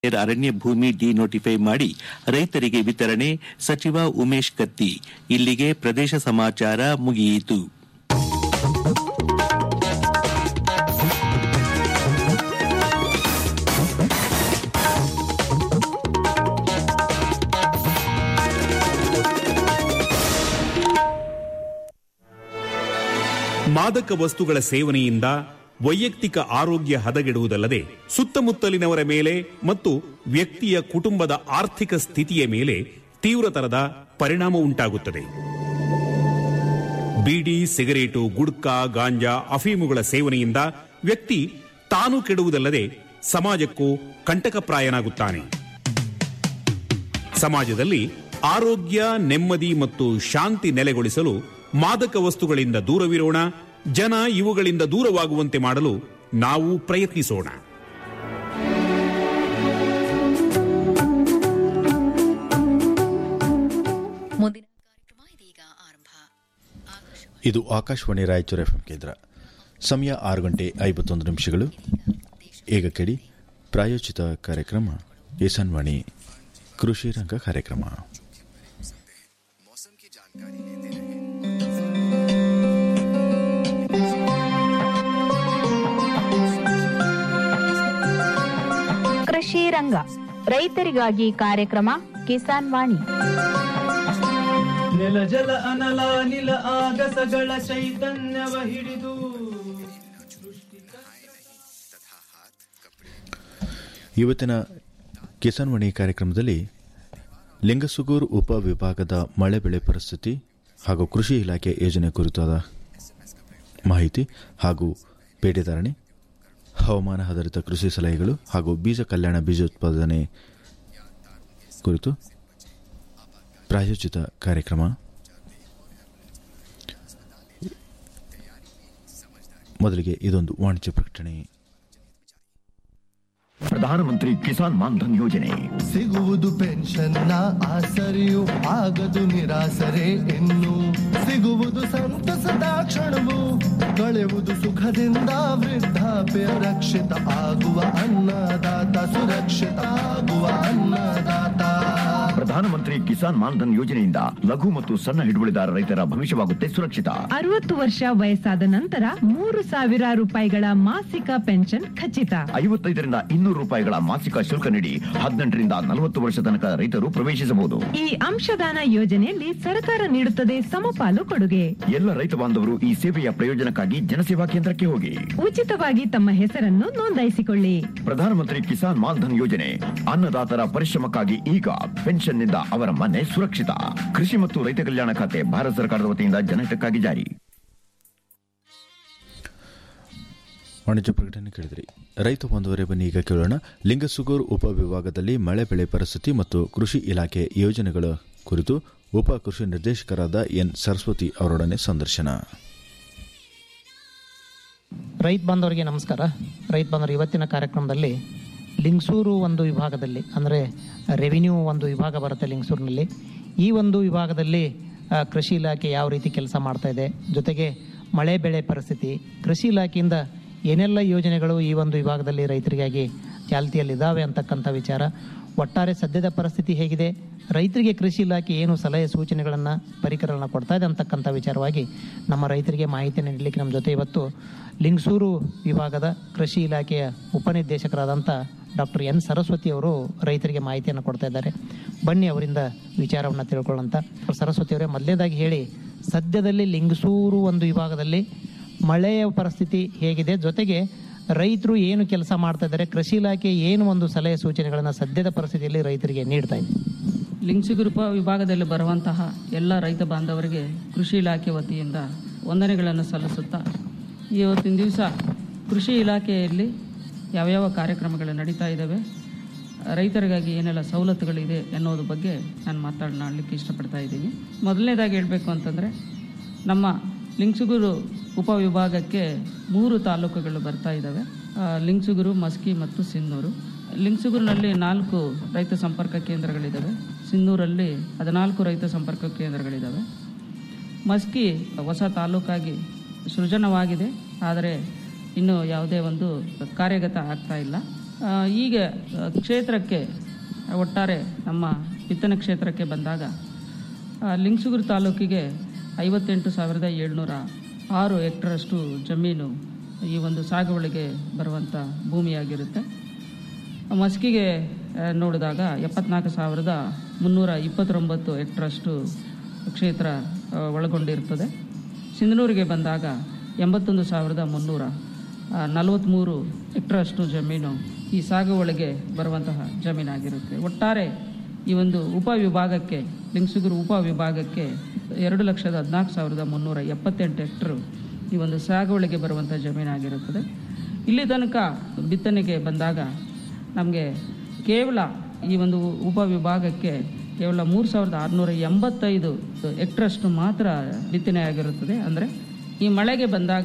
ಅರಣ್ಯ ಭೂಮಿ ಡಿನೋಟಿಫೈ ಮಾಡಿ ರೈತರಿಗೆ ವಿತರಣೆ ಸಚಿವ ಉಮೇಶ್ ಕತ್ತಿ ಇಲ್ಲಿಗೆ ಪ್ರದೇಶ ಸಮಾಚಾರ ಮುಗಿಯಿತು ಮಾದಕ ವಸ್ತುಗಳ ಸೇವನೆಯಿಂದ ವೈಯಕ್ತಿಕ ಆರೋಗ್ಯ ಹದಗೆಡುವುದಲ್ಲದೆ ಸುತ್ತಮುತ್ತಲಿನವರ ಮೇಲೆ ಮತ್ತು ವ್ಯಕ್ತಿಯ ಕುಟುಂಬದ ಆರ್ಥಿಕ ಸ್ಥಿತಿಯ ಮೇಲೆ ತೀವ್ರತರದ ಪರಿಣಾಮ ಉಂಟಾಗುತ್ತದೆ ಬೀಡಿ ಸಿಗರೇಟು ಗುಡ್ಕಾ ಗಾಂಜಾ ಅಫೀಮುಗಳ ಸೇವನೆಯಿಂದ ವ್ಯಕ್ತಿ ತಾನು ಕೆಡುವುದಲ್ಲದೆ ಸಮಾಜಕ್ಕೂ ಕಂಟಕಪ್ರಾಯನಾಗುತ್ತಾನೆ ಸಮಾಜದಲ್ಲಿ ಆರೋಗ್ಯ ನೆಮ್ಮದಿ ಮತ್ತು ಶಾಂತಿ ನೆಲೆಗೊಳಿಸಲು ಮಾದಕ ವಸ್ತುಗಳಿಂದ ದೂರವಿರೋಣ ಜನ ಇವುಗಳಿಂದ ದೂರವಾಗುವಂತೆ ಮಾಡಲು ನಾವು ಪ್ರಯತ್ನಿಸೋಣ ಮುಂದಿನ ಕಾರ್ಯಕ್ರಮ ಇದೀಗ ಆರಂಭ ಆಕಾಶವಾಣಿ ಇದು ಆಕಾಶವಾಣಿ ರಾಯಚೂರು ಎಫ್ಎಂ ಕೇಂದ್ರ ಸಮಯ ಆರು ಗಂಟೆ ಐವತ್ತೊಂದು ನಿಮಿಷಗಳು ಈಗ ಕೇಳಿ ಪ್ರಾಯೋಜಿತ ಕಾರ್ಯಕ್ರಮ ಕಿಸಾನ್ ವಾಣಿ ಕೃಷಿ ರಂಗ ಕಾರ್ಯಕ್ರಮ ಕೃಷಿ ರಂಗ ರೈತರಿಗಾಗಿ ಕಾರ್ಯಕ್ರಮ ಕಿಸಾನ್ ವಾಣಿ ನೆಲ ಜಲ ಅನಲ ನಿಲ ಆಗಸಗಳ ಚೈತನ್ಯವ ಹಿಡಿದು ಇವತ್ತಿನ ಕಿಸಾನ್ ವಾಣಿ ಕಾರ್ಯಕ್ರಮದಲ್ಲಿ ಲಿಂಗಸುಗೂರು ಉಪ ವಿಭಾಗದ ಮಳೆ ಬೆಳೆ ಪರಿಸ್ಥಿತಿ ಹಾಗೂ ಕೃಷಿ ಇಲಾಖೆ ಯೋಜನೆ ಕುರಿತಾದ ಮಾಹಿತಿ ಹಾಗೂ ಪೇಟೆದಾರಣೆ ಹವಾಮಾನ ಆಧಾರಿತ ಕೃಷಿ ಸಲಹೆಗಳು ಹಾಗೂ ಬೀಜ ಕಲ್ಯಾಣ ಬೀಜೋತ್ಪಾದನೆ ಕುರಿತು ಪ್ರಾಯೋಜಿತ ಕಾರ್ಯಕ್ರಮ ಮೊದಲಿಗೆ ಇದೊಂದು ವಾಣಿಜ್ಯ ಪ್ರಕಟಣೆ ಪ್ರಧಾನಮಂತ್ರಿ ಕಿಸಾನ್ ಮಾನ್ಧನ್ ಯೋಜನೆ ಸಿಗುವುದು ಪೆನ್ಷನ್ನ ಆಸರೆಯು ಆಗದು ನಿರಾಸರೆ ಇನ್ನು ಸಿಗುವುದು ಸಂತಸದ ಕ್ಷಣವು ಕಳೆಯುವುದು ಸುಖದಿಂದ ವೃದ್ಧಾಪ್ಯ ರಕ್ಷಿತ ಆಗುವ ಅನ್ನದಾತ ಸುರಕ್ಷಿತ ಆಗುವ ಅನ್ನದಾತ ಪ್ರಧಾನಮಂತ್ರಿ ಕಿಸಾನ್ ಮಾನ್ಧನ್ ಯೋಜನೆಯಿಂದ ಲಘು ಮತ್ತು ಸಣ್ಣ ಹಿಡುವಳಿದಾರ ರೈತರ ಭವಿಷ್ಯವಾಗುತ್ತೆ ಸುರಕ್ಷಿತ ಅರವತ್ತು ವರ್ಷ ವಯಸ್ಸಾದ ನಂತರ ಮೂರು ಸಾವಿರ ರೂಪಾಯಿಗಳ ಮಾಸಿಕ ಪೆನ್ಷನ್ ಖಚಿತ ಐವತ್ತೈದರಿಂದ ಇನ್ನೂರು ರೂಪಾಯಿಗಳ ಮಾಸಿಕ ಶುಲ್ಕ ನೀಡಿ ಹದಿನೆಂಟರಿಂದ ನಲವತ್ತು ವರ್ಷ ತನಕ ರೈತರು ಪ್ರವೇಶಿಸಬಹುದು ಈ ಅಂಶದಾನ ಯೋಜನೆಯಲ್ಲಿ ಸರ್ಕಾರ ನೀಡುತ್ತದೆ ಸಮಪಾಲು ಕೊಡುಗೆ ಎಲ್ಲ ರೈತ ಬಾಂಧವರು ಈ ಸೇವೆಯ ಪ್ರಯೋಜನಕ್ಕಾಗಿ ಜನಸೇವಾ ಕೇಂದ್ರಕ್ಕೆ ಹೋಗಿ ಉಚಿತವಾಗಿ ತಮ್ಮ ಹೆಸರನ್ನು ನೋಂದಾಯಿಸಿಕೊಳ್ಳಿ ಪ್ರಧಾನಮಂತ್ರಿ ಕಿಸಾನ್ ಮಾನ್ಧನ್ ಯೋಜನೆ ಅನ್ನದಾತರ ಪರಿಶ್ರಮಕ್ಕಾಗಿ ಈಗ ಪೆನ್ಷನ್ನಿಂದ ಅವರ ಮನೆ ಸುರಕ್ಷಿತ ಕೃಷಿ ಮತ್ತು ರೈತ ಕಲ್ಯಾಣ ಖಾತೆ ಭಾರತ ಸರ್ಕಾರದ ವತಿಯಿಂದ ಜನಹಿತಕ್ಕಾಗಿ ಜಾರಿ ವಾಣಿಜ್ಯ ಪ್ರಕಟಣೆ ಕೇಳಿದ್ರಿ ರೈತ ಬಂಧುವರೇ ಬನ್ನಿ ಈಗ ಕೇಳೋಣ ಲಿಂಗಸುಗೂರು ಉಪ ವಿಭಾಗದಲ್ಲಿ ಮಳೆ ಬೆಳೆ ಪರಿಸ್ಥಿತಿ ಮತ್ತು ಕೃಷಿ ಇಲಾಖೆ ಯೋಜನೆಗಳ ಕುರಿತು ಉಪ ಕೃಷಿ ನಿರ್ದೇಶಕರಾದ ಎನ್ ಸರಸ್ವತಿ ಅವರೊಡನೆ ಸಂದರ್ಶನ ರೈತ ಬಾಂಧವರಿಗೆ ನಮಸ್ಕಾರ ರೈತ ಬಾಂಧವರು ಇವತ್ತಿನ ಕಾರ್ಯಕ್ರಮದಲ್ಲಿ ಲಿಂಗಸೂರು ಒಂದು ವಿಭಾಗದಲ್ಲಿ ಅಂದರೆ ರೆವಿನ್ಯೂ ಒಂದು ವಿಭಾಗ ಬರುತ್ತೆ ಲಿಂಗಸೂರಿನಲ್ಲಿ ಈ ಒಂದು ವಿಭಾಗದಲ್ಲಿ ಆ, ಕೃಷಿ ಇಲಾಖೆ ಯಾವ ರೀತಿ ಕೆಲಸ ಮಾಡ್ತಾ ಇದೆ ಜೊತೆಗೆ ಮಳೆ ಬೆಳೆ ಪರಿಸ್ಥಿತಿ ಕೃಷಿ ಇಲಾಖೆಯಿಂದ ಏನೆಲ್ಲ ಯೋಜನೆಗಳು ಈ ಒಂದು ವಿಭಾಗದಲ್ಲಿ ರೈತರಿಗಾಗಿ ಚಾಲ್ತಿಯಲ್ಲಿದ್ದಾವೆ ಅಂತಕ್ಕಂಥ ವಿಚಾರ ಒಟ್ಟಾರೆ ಸದ್ಯದ ಪರಿಸ್ಥಿತಿ ಹೇಗಿದೆ ರೈತರಿಗೆ ಕೃಷಿ ಇಲಾಖೆ ಏನು ಸಲಹೆ ಸೂಚನೆಗಳನ್ನು ಪರಿಕರಗಳನ್ನು ಕೊಡ್ತಾ ಇದೆ ಅಂತಕ್ಕಂಥ ವಿಚಾರವಾಗಿ ನಮ್ಮ ರೈತರಿಗೆ ಮಾಹಿತಿಯನ್ನು ನೀಡಲಿಕ್ಕೆ ನಮ್ಮ ಜೊತೆ ಇವತ್ತು ಲಿಂಗಸೂರು ವಿಭಾಗದ ಕೃಷಿ ಇಲಾಖೆಯ ಉಪನಿರ್ದೇಶಕರಾದಂಥ ಡಾಕ್ಟರ್ ಎನ್ ಸರಸ್ವತಿ ಅವರು ರೈತರಿಗೆ ಮಾಹಿತಿಯನ್ನು ಕೊಡ್ತಾ ಇದ್ದಾರೆ ಬನ್ನಿ ಅವರಿಂದ ವಿಚಾರವನ್ನು ತಿಳ್ಕೊಳ್ಳೋಂಥ ಸರಸ್ವತಿ ಅವರೇ ಮೊದಲನೇದಾಗಿ ಹೇಳಿ ಸದ್ಯದಲ್ಲಿ ಲಿಂಗಸೂರು ಒಂದು ವಿಭಾಗದಲ್ಲಿ ಮಳೆಯ ಪರಿಸ್ಥಿತಿ ಹೇಗಿದೆ ಜೊತೆಗೆ ರೈತರು ಏನು ಕೆಲಸ ಮಾಡ್ತಾ ಇದ್ದಾರೆ ಕೃಷಿ ಇಲಾಖೆ ಏನು ಒಂದು ಸಲಹೆ ಸೂಚನೆಗಳನ್ನು ಸದ್ಯದ ಪರಿಸ್ಥಿತಿಯಲ್ಲಿ ರೈತರಿಗೆ ನೀಡ್ತಾ ಇದೆ ಲಿಂಗಸುಗುರುಪ ವಿಭಾಗದಲ್ಲಿ ಬರುವಂತಹ ಎಲ್ಲ ರೈತ ಬಾಂಧವರಿಗೆ ಕೃಷಿ ಇಲಾಖೆ ವತಿಯಿಂದ ವಂದನೆಗಳನ್ನು ಸಲ್ಲಿಸುತ್ತಾ ಇವತ್ತಿನ ದಿವಸ ಕೃಷಿ ಇಲಾಖೆಯಲ್ಲಿ ಯಾವ್ಯಾವ ಕಾರ್ಯಕ್ರಮಗಳು ನಡೀತಾ ಇದ್ದಾವೆ ರೈತರಿಗಾಗಿ ಏನೆಲ್ಲ ಸವಲತ್ತುಗಳಿದೆ ಅನ್ನೋದ್ರ ಬಗ್ಗೆ ನಾನು ಮಾತನಾಡಲಿಕ್ಕೆ ಇಷ್ಟಪಡ್ತಾ ಇದ್ದೀನಿ ಮೊದಲನೇದಾಗಿ ಹೇಳಬೇಕು ಅಂತಂದರೆ ನಮ್ಮ ಲಿಂಗಸುಗೂರು ಉಪವಿಭಾಗಕ್ಕೆ ಮೂರು ತಾಲೂಕುಗಳು ಬರ್ತಾ ಇದ್ದಾವೆ ಆ, ಲಿಂಗಸುಗೂರು ಮಸ್ಕಿ ಮತ್ತು ಸಿನ್ನೂರು ಲಿಂಗಸುಗೂರಿನಲ್ಲಿ ನಾಲ್ಕು ರೈತ ಸಂಪರ್ಕ ಕೇಂದ್ರಗಳಿದ್ದಾವೆ ಸಿನ್ನೂರಲ್ಲಿ ಹದಿನಾಲ್ಕು ರೈತ ಸಂಪರ್ಕ ಕೇಂದ್ರಗಳಿದ್ದಾವೆ ಮಸ್ಕಿ ಹೊಸ ತಾಲೂಕಾಗಿ ಸೃಜನವಾಗಿದೆ ಆದರೆ ಇನ್ನೂ ಯಾವುದೇ ಒಂದು ಕಾರ್ಯಗತ ಆಗ್ತಾ ಇಲ್ಲ ಆ, ಈಗ ಆ, ಕ್ಷೇತ್ರಕ್ಕೆ ಒಟ್ಟಾರೆ ನಮ್ಮ ಬಿತ್ತನೆ ಕ್ಷೇತ್ರಕ್ಕೆ ಬಂದಾಗ ಆ, ಲಿಂಗಸೂಗೂರು ತಾಲೂಕಿಗೆ ಐವತ್ತೆಂಟು ಸಾವಿರದ ಏಳ್ನೂರ ಆರು ಹೆಕ್ಟರಷ್ಟು ಜಮೀನು ಈ ಒಂದು ಸಾಗುವಳಿಗೆ ಬರುವಂಥ ಭೂಮಿಯಾಗಿರುತ್ತೆ ಮಸ್ಕಿಗೆ ಆ, ನೋಡಿದಾಗ ಎಪ್ಪತ್ನಾಲ್ಕು ಸಾವಿರದ ಮುನ್ನೂರ ಇಪ್ಪತ್ತೊಂಬತ್ತು ಹೆಕ್ಟರಷ್ಟು ಕ್ಷೇತ್ರ ಆ, ಒಳಗೊಂಡಿರ್ತದೆ ಸಿಂಧನೂರಿಗೆ ಬಂದಾಗ ಎಂಬತ್ತೊಂದು ಸಾವಿರದ ಮುನ್ನೂರ ನಲವತ್ತ್ಮೂರು ಹೆಕ್ಟರಷ್ಟು ಜಮೀನು ಈ ಸಾಗುವಳಿಗೆ ಬರುವಂತಹ ಜಮೀನಾಗಿರುತ್ತೆ ಒಟ್ಟಾರೆ ಈ ಒಂದು ಉಪವಿಭಾಗಕ್ಕೆ ಲಿಂಗಸುಗೂರು ಉಪವಿಭಾಗಕ್ಕೆ ಎರಡು ಲಕ್ಷದ ಹದಿನಾಲ್ಕು ಸಾವಿರದ ಮುನ್ನೂರ ಎಪ್ಪತ್ತೆಂಟು ಹೆಕ್ಟರು ಈ ಒಂದು ಸಾಗುವಳಿಗೆ ಬರುವಂಥ ಜಮೀನಾಗಿರುತ್ತದೆ ಇಲ್ಲಿ ತನಕ ಬಿತ್ತನೆಗೆ ಬಂದಾಗ ನಮಗೆ ಕೇವಲ ಈ ಒಂದು ಉಪವಿಭಾಗಕ್ಕೆ ಕೇವಲ ಮೂರು ಸಾವಿರದ ಆರುನೂರ ಎಂಬತ್ತೈದು ಹೆಕ್ಟರಷ್ಟು ಮಾತ್ರ ಬಿತ್ತನೆ ಆಗಿರುತ್ತದೆ ಅಂದರೆ ಈ ಮಳೆಗೆ ಬಂದಾಗ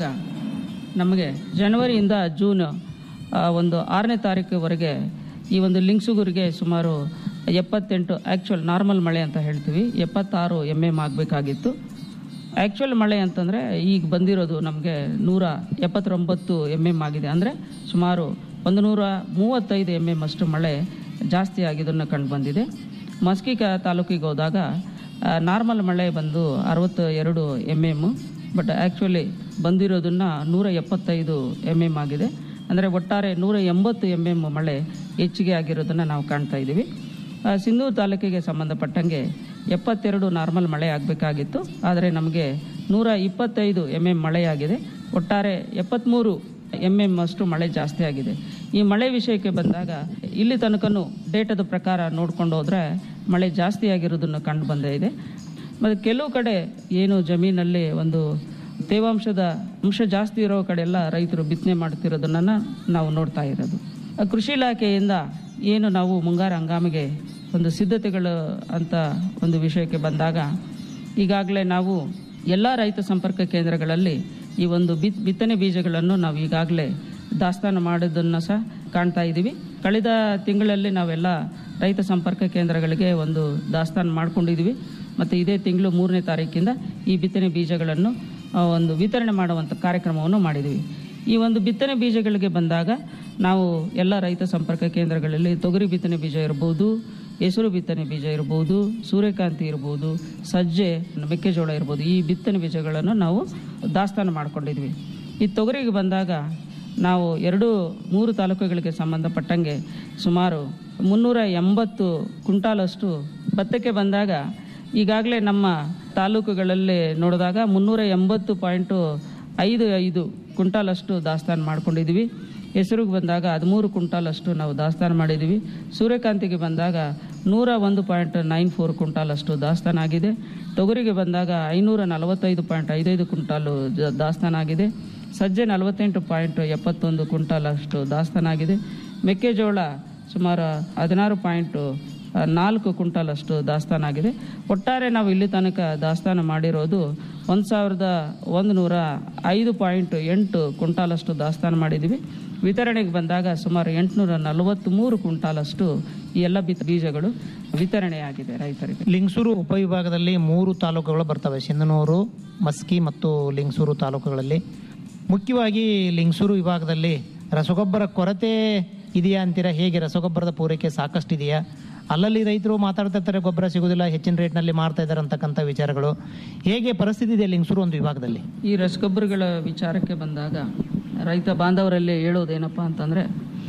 ನಮಗೆ ಜನವರಿಯಿಂದ ಜೂನ್ ಆ, ಒಂದು ಆರನೇ ತಾರೀಕುವರೆಗೆ ಈ ಒಂದು ಲಿಂಗ್ಸುಗೂರಿಗೆ ಸುಮಾರು ಎಪ್ಪತ್ತೆಂಟು ಆ್ಯಕ್ಚುಯಲ್ ನಾರ್ಮಲ್ ಮಳೆ ಅಂತ ಹೇಳ್ತೀವಿ ಎಪ್ಪತ್ತಾರು ಎಮ್ ಎಮ್ ಆಗಬೇಕಾಗಿತ್ತು ಆ್ಯಕ್ಚುಯಲ್ ಮಳೆ ಅಂತಂದರೆ ಈಗ ಬಂದಿರೋದು ನಮಗೆ ನೂರ ಎಪ್ಪತ್ತೊಂಬತ್ತು ಎಮ್ ಎಮ್ ಆಗಿದೆ ಅಂದರೆ ಸುಮಾರು ಒಂದು ನೂರ ಮೂವತ್ತೈದು ಎಮ್ ಎಮ್ ಅಷ್ಟು ಮಳೆ ಜಾಸ್ತಿ ಆಗಿದ್ದನ್ನು ಕಂಡು ಬಂದಿದೆ ಮಸ್ಕಿ ಕ- ತಾಲೂಕಿಗೆ ಹೋದಾಗ ನಾರ್ಮಲ್ ಮಳೆ ಬಂದು ಅರವತ್ತು ಎರಡು ಎಮ್ ಎಮ್ಮು ಬಟ್ ಆ್ಯಕ್ಚುಲಿ ಬಂದಿರೋದನ್ನು ನೂರ ಎಪ್ಪತ್ತೈದು ಎಮ್ ಎಮ್ ಆಗಿದೆ ಅಂದರೆ ಒಟ್ಟಾರೆ ನೂರ ಎಂಬತ್ತು ಎಮ್ ಎಮ್ ಮಳೆ ಹೆಚ್ಚಿಗೆ ಆಗಿರೋದನ್ನು ನಾವು ಕಾಣ್ತಾ ಇದ್ದೀವಿ ಆ, ಸಿಂಧೂರು ತಾಲೂಕಿಗೆ ಸಂಬಂಧಪಟ್ಟಂಗೆ ಎಪ್ಪತ್ತೆರಡು ನಾರ್ಮಲ್ ಮಳೆ ಆಗಬೇಕಾಗಿತ್ತು ಆದರೆ ನಮಗೆ ನೂರ ಇಪ್ಪತ್ತೈದು ಎಮ್ ಎಮ್ ಮಳೆಯಾಗಿದೆ ಒಟ್ಟಾರೆ ಎಪ್ಪತ್ತ್ಮೂರು ಎಮ್ ಎಮ್ ಅಷ್ಟು ಮಳೆ ಜಾಸ್ತಿ ಆಗಿದೆ ಈ ಮಳೆ ವಿಷಯಕ್ಕೆ ಬಂದಾಗ ಇಲ್ಲಿ ತನಕನೂ ಡೇಟದ ಪ್ರಕಾರ ನೋಡ್ಕೊಂಡು ಹೋದರೆ ಮಳೆ ಜಾಸ್ತಿ ಆಗಿರೋದನ್ನು ಕಂಡು ಬಂದೇ ಇದೆ ಮತ್ತು ಕೆಲವು ಕಡೆ ಏನು ಜಮೀನಲ್ಲಿ ಒಂದು ತೇವಾಂಶದ ಅಂಶ ಜಾಸ್ತಿ ಇರೋ ಕಡೆ ಎಲ್ಲ ರೈತರು ಬಿತ್ತನೆ ಮಾಡ್ತಿರೋದನ್ನು ನಾವು ನೋಡ್ತಾ ಇರೋದು ಆ, ಕೃಷಿ ಇಲಾಖೆಯಿಂದ ಏನು ನಾವು ಮುಂಗಾರು ಹಂಗಾಮಿಗೆ ಒಂದು ಸಿದ್ಧತೆಗಳು ಅಂತ ಒಂದು ವಿಷಯಕ್ಕೆ ಬಂದಾಗ ಈಗಾಗಲೇ ನಾವು ಎಲ್ಲ ರೈತ ಸಂಪರ್ಕ ಕೇಂದ್ರಗಳಲ್ಲಿ ಈ ಒಂದು ಬಿತ್ ಬಿತ್ತನೆ ಬೀಜಗಳನ್ನು ನಾವು ಈಗಾಗಲೇ ದಾಸ್ತಾನು ಮಾಡೋದನ್ನು ಸಹ ಕಾಣ್ತಾ ಇದ್ದೀವಿ ಕಳೆದ ತಿಂಗಳಲ್ಲಿ ನಾವೆಲ್ಲ ರೈತ ಸಂಪರ್ಕ ಕೇಂದ್ರಗಳಿಗೆ ಒಂದು ದಾಸ್ತಾನು ಮಾಡ್ಕೊಂಡಿದ್ದೀವಿ ಮತ್ತು ಇದೇ ತಿಂಗಳು ಮೂರನೇ ತಾರೀಕಿಂದ ಈ ಬಿತ್ತನೆ ಬೀಜಗಳನ್ನು ಆ, ಒಂದು ವಿತರಣೆ ಮಾಡುವಂಥ ಕಾರ್ಯಕ್ರಮವನ್ನು ಮಾಡಿದ್ದೀವಿ ಈ ಒಂದು ಬಿತ್ತನೆ ಬೀಜಗಳಿಗೆ ಬಂದಾಗ ನಾವು ಎಲ್ಲ ರೈತ ಸಂಪರ್ಕ ಕೇಂದ್ರಗಳಲ್ಲಿ ತೊಗರಿ ಬಿತ್ತನೆ ಬೀಜ ಇರ್ಬೋದು ಹೆಸರು ಬಿತ್ತನೆ ಬೀಜ ಇರ್ಬೋದು ಸೂರ್ಯಕಾಂತಿ ಇರ್ಬೋದು ಸಜ್ಜೆ ಮೆಕ್ಕೆಜೋಳ ಇರ್ಬೋದು ಈ ಬಿತ್ತನೆ ಬೀಜಗಳನ್ನು ನಾವು ದಾಸ್ತಾನು ಮಾಡ್ಕೊಂಡಿದ್ವಿ ಈ ತೊಗರಿಗೆ ಬಂದಾಗ ನಾವು ಎರಡು ಮೂರು ತಾಲೂಕುಗಳಿಗೆ ಸಂಬಂಧಪಟ್ಟಂಗೆ ಸುಮಾರು ಮುನ್ನೂರ ಎಂಬತ್ತು ಕುಂಟಾಲಷ್ಟು ಭತ್ತಕ್ಕೆ ಬಂದಾಗ ಈಗಾಗಲೇ ನಮ್ಮ ತಾಲೂಕುಗಳಲ್ಲಿ ನೋಡಿದಾಗ ಮುನ್ನೂರ ಎಂಬತ್ತು ಪಾಯಿಂಟು ಐದು ಐದು ಕುಂಟಾಲಷ್ಟು ದಾಸ್ತಾನು ಮಾಡ್ಕೊಂಡಿದ್ವಿ ಹೆಸರಿಗೆ ಬಂದಾಗ ಹದಿಮೂರು ಕುಂಟಾಲಷ್ಟು ನಾವು ದಾಸ್ತಾನು ಮಾಡಿದ್ದೀವಿ ಸೂರ್ಯಕಾಂತಿಗೆ ಬಂದಾಗ ನೂರ ಒಂದು ಪಾಯಿಂಟ್ ನೈನ್ ಫೋರ್ ಕುಂಟಾಲಷ್ಟು ದಾಸ್ತಾನಾಗಿದೆ ತೊಗರಿಗೆ ಬಂದಾಗ ಐನೂರ ನಲವತ್ತೈದು ಪಾಯಿಂಟ್ ಐದೈದು ಕುಂಟಾಲು ಜ- ದಾಸ್ತಾನಾಗಿದೆ ಸಜ್ಜೆ ನಲವತ್ತೆಂಟು ಪಾಯಿಂಟ್ ಎಪ್ಪತ್ತೊಂದು ಕುಂಟಾಲಷ್ಟು ದಾಸ್ತಾನಾಗಿದೆ ಮೆಕ್ಕೆಜೋಳ ಸುಮಾರು ಹದಿನಾರು ಪಾಯಿಂಟು ಆ, ನಾಲ್ಕು ಕುಂಟಾಲಷ್ಟು ದಾಸ್ತಾನಾಗಿದೆ ಒಟ್ಟಾರೆ ನಾವು ಇಲ್ಲಿ ತನಕ ದಾಸ್ತಾನು ಮಾಡಿರೋದು ಒಂದು ಸಾವಿರದ ಒಂದು ನೂರ ಐದು ಪಾಯಿಂಟ್ ಎಂಟು ಕುಂಟಾಲಷ್ಟು ದಾಸ್ತಾನು ಮಾಡಿದ್ದೀವಿ ವಿತರಣೆಗೆ ಬಂದಾಗ ಸುಮಾರು ಎಂಟುನೂರ ನಲವತ್ತ್ಮೂರು ಕುಂಟಾಲಷ್ಟು ಈ ಎಲ್ಲ ಬಿತ್ ಬೀಜಗಳು ವಿತರಣೆಯಾಗಿದೆ ರೈತರಿಗೆ ಲಿಂಗಸೂರು ಉಪವಿಭಾಗದಲ್ಲಿ ಮೂರು ತಾಲೂಕುಗಳು ಬರ್ತವೆ ಸಿಂಧನೂರು ಮಸ್ಕಿ ಮತ್ತು ಲಿಂಗಸೂರು ತಾಲೂಕುಗಳಲ್ಲಿ ಮುಖ್ಯವಾಗಿ ಲಿಂಗಸೂರು ವಿಭಾಗದಲ್ಲಿ ರಸಗೊಬ್ಬರ ಕೊರತೆ ಇದೆಯಾ ಅಂತೀರಾ ಹೇಗೆ ರಸಗೊಬ್ಬರದ ಪೂರೈಕೆ ಸಾಕಷ್ಟಿದೆಯಾ ಅಲ್ಲಲ್ಲಿ ರೈತರು ಮಾತಾಡ್ತಾ ಇರ್ತಾರೆ ಗೊಬ್ಬರ ಸಿಗೋದಿಲ್ಲ ಹೆಚ್ಚಿನ ರೇಟ್ನಲ್ಲಿ ಮಾರ್ತಾ ಇದ್ದಾರೆ ಅಂತಕ್ಕಂಥ ವಿಚಾರಗಳು ಹೇಗೆ ಪರಿಸ್ಥಿತಿ ಇದೆ ಲಿಂಗಸೂರು ಒಂದು ವಿಭಾಗದಲ್ಲಿ ಈ ರಸಗೊಬ್ಬರಗಳ ವಿಚಾರಕ್ಕೆ ಬಂದಾಗ ರೈತ ಬಾಂಧವರಲ್ಲಿ ಹೇಳೋದೇನಪ್ಪ ಅಂತಂದರೆ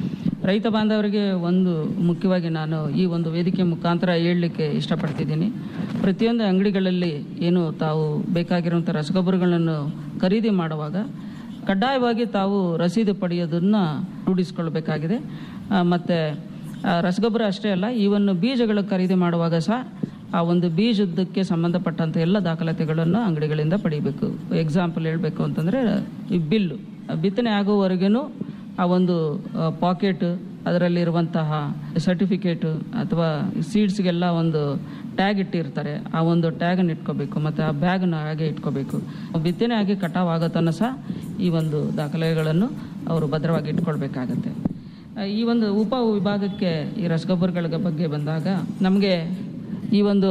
ರೈತ ಬಾಂಧವರಿಗೆ ಒಂದು ಮುಖ್ಯವಾಗಿ ನಾನು ಈ ಒಂದು ವೇದಿಕೆ ಮುಖಾಂತರ ಹೇಳಲಿಕ್ಕೆ ಇಷ್ಟಪಡ್ತಿದ್ದೀನಿ ಪ್ರತಿಯೊಂದು ಅಂಗಡಿಗಳಲ್ಲಿ ಏನು ತಾವು ಬೇಕಾಗಿರುವಂಥ ರಸಗೊಬ್ಬರಗಳನ್ನು ಖರೀದಿ ಮಾಡುವಾಗ ಕಡ್ಡಾಯವಾಗಿ ತಾವು ರಸೀದಿ ಪಡೆಯೋದನ್ನು ರೂಢಿಸ್ಕೊಳ್ಬೇಕಾಗಿದೆ ಮತ್ತು ರಸಗೊಬ್ಬರ ಅಷ್ಟೇ ಅಲ್ಲ ಈವನ್ನು ಬೀಜಗಳು ಖರೀದಿ ಮಾಡುವಾಗ ಸಹ ಆ ಒಂದು ಬೀಜದಕ್ಕೆ ಸಂಬಂಧಪಟ್ಟಂಥ ಎಲ್ಲ ದಾಖಲಾತಿಗಳನ್ನು ಅಂಗಡಿಗಳಿಂದ ಪಡಿಬೇಕು ಎಕ್ಸಾಂಪಲ್ ಹೇಳಬೇಕು ಅಂತಂದರೆ ಈ ಬಿಲ್ಲು ಬಿತ್ತನೆ ಆಗುವವರೆಗೂ ಆ ಒಂದು ಪಾಕೆಟ್ ಅದರಲ್ಲಿರುವಂತಹ ಸರ್ಟಿಫಿಕೇಟು ಅಥವಾ ಸೀಡ್ಸ್ಗೆಲ್ಲ ಒಂದು ಟ್ಯಾಗ್ ಇಟ್ಟಿರ್ತಾರೆ ಆ ಒಂದು ಟ್ಯಾಗನ್ನು ಇಟ್ಕೋಬೇಕು ಮತ್ತು ಆ ಬ್ಯಾಗನ್ನು ಹಾಗೆ ಇಟ್ಕೋಬೇಕು ಬಿತ್ತನೆ ಆಗಿ ಕಟಾವ್ ಆಗೋ ತನಕ ಸಹ ಈ ಒಂದು ದಾಖಲೆಗಳನ್ನು ಅವರು ಭದ್ರವಾಗಿ ಇಟ್ಕೊಳ್ಬೇಕಾಗತ್ತೆ ಆ, ಈ ಒಂದು ಉಪ ವಿಭಾಗಕ್ಕೆ ಈ ರಸಗೊಬ್ಬರಗಳ ಬಗ್ಗೆ ಬಂದಾಗ ನಮಗೆ ಈ ಒಂದು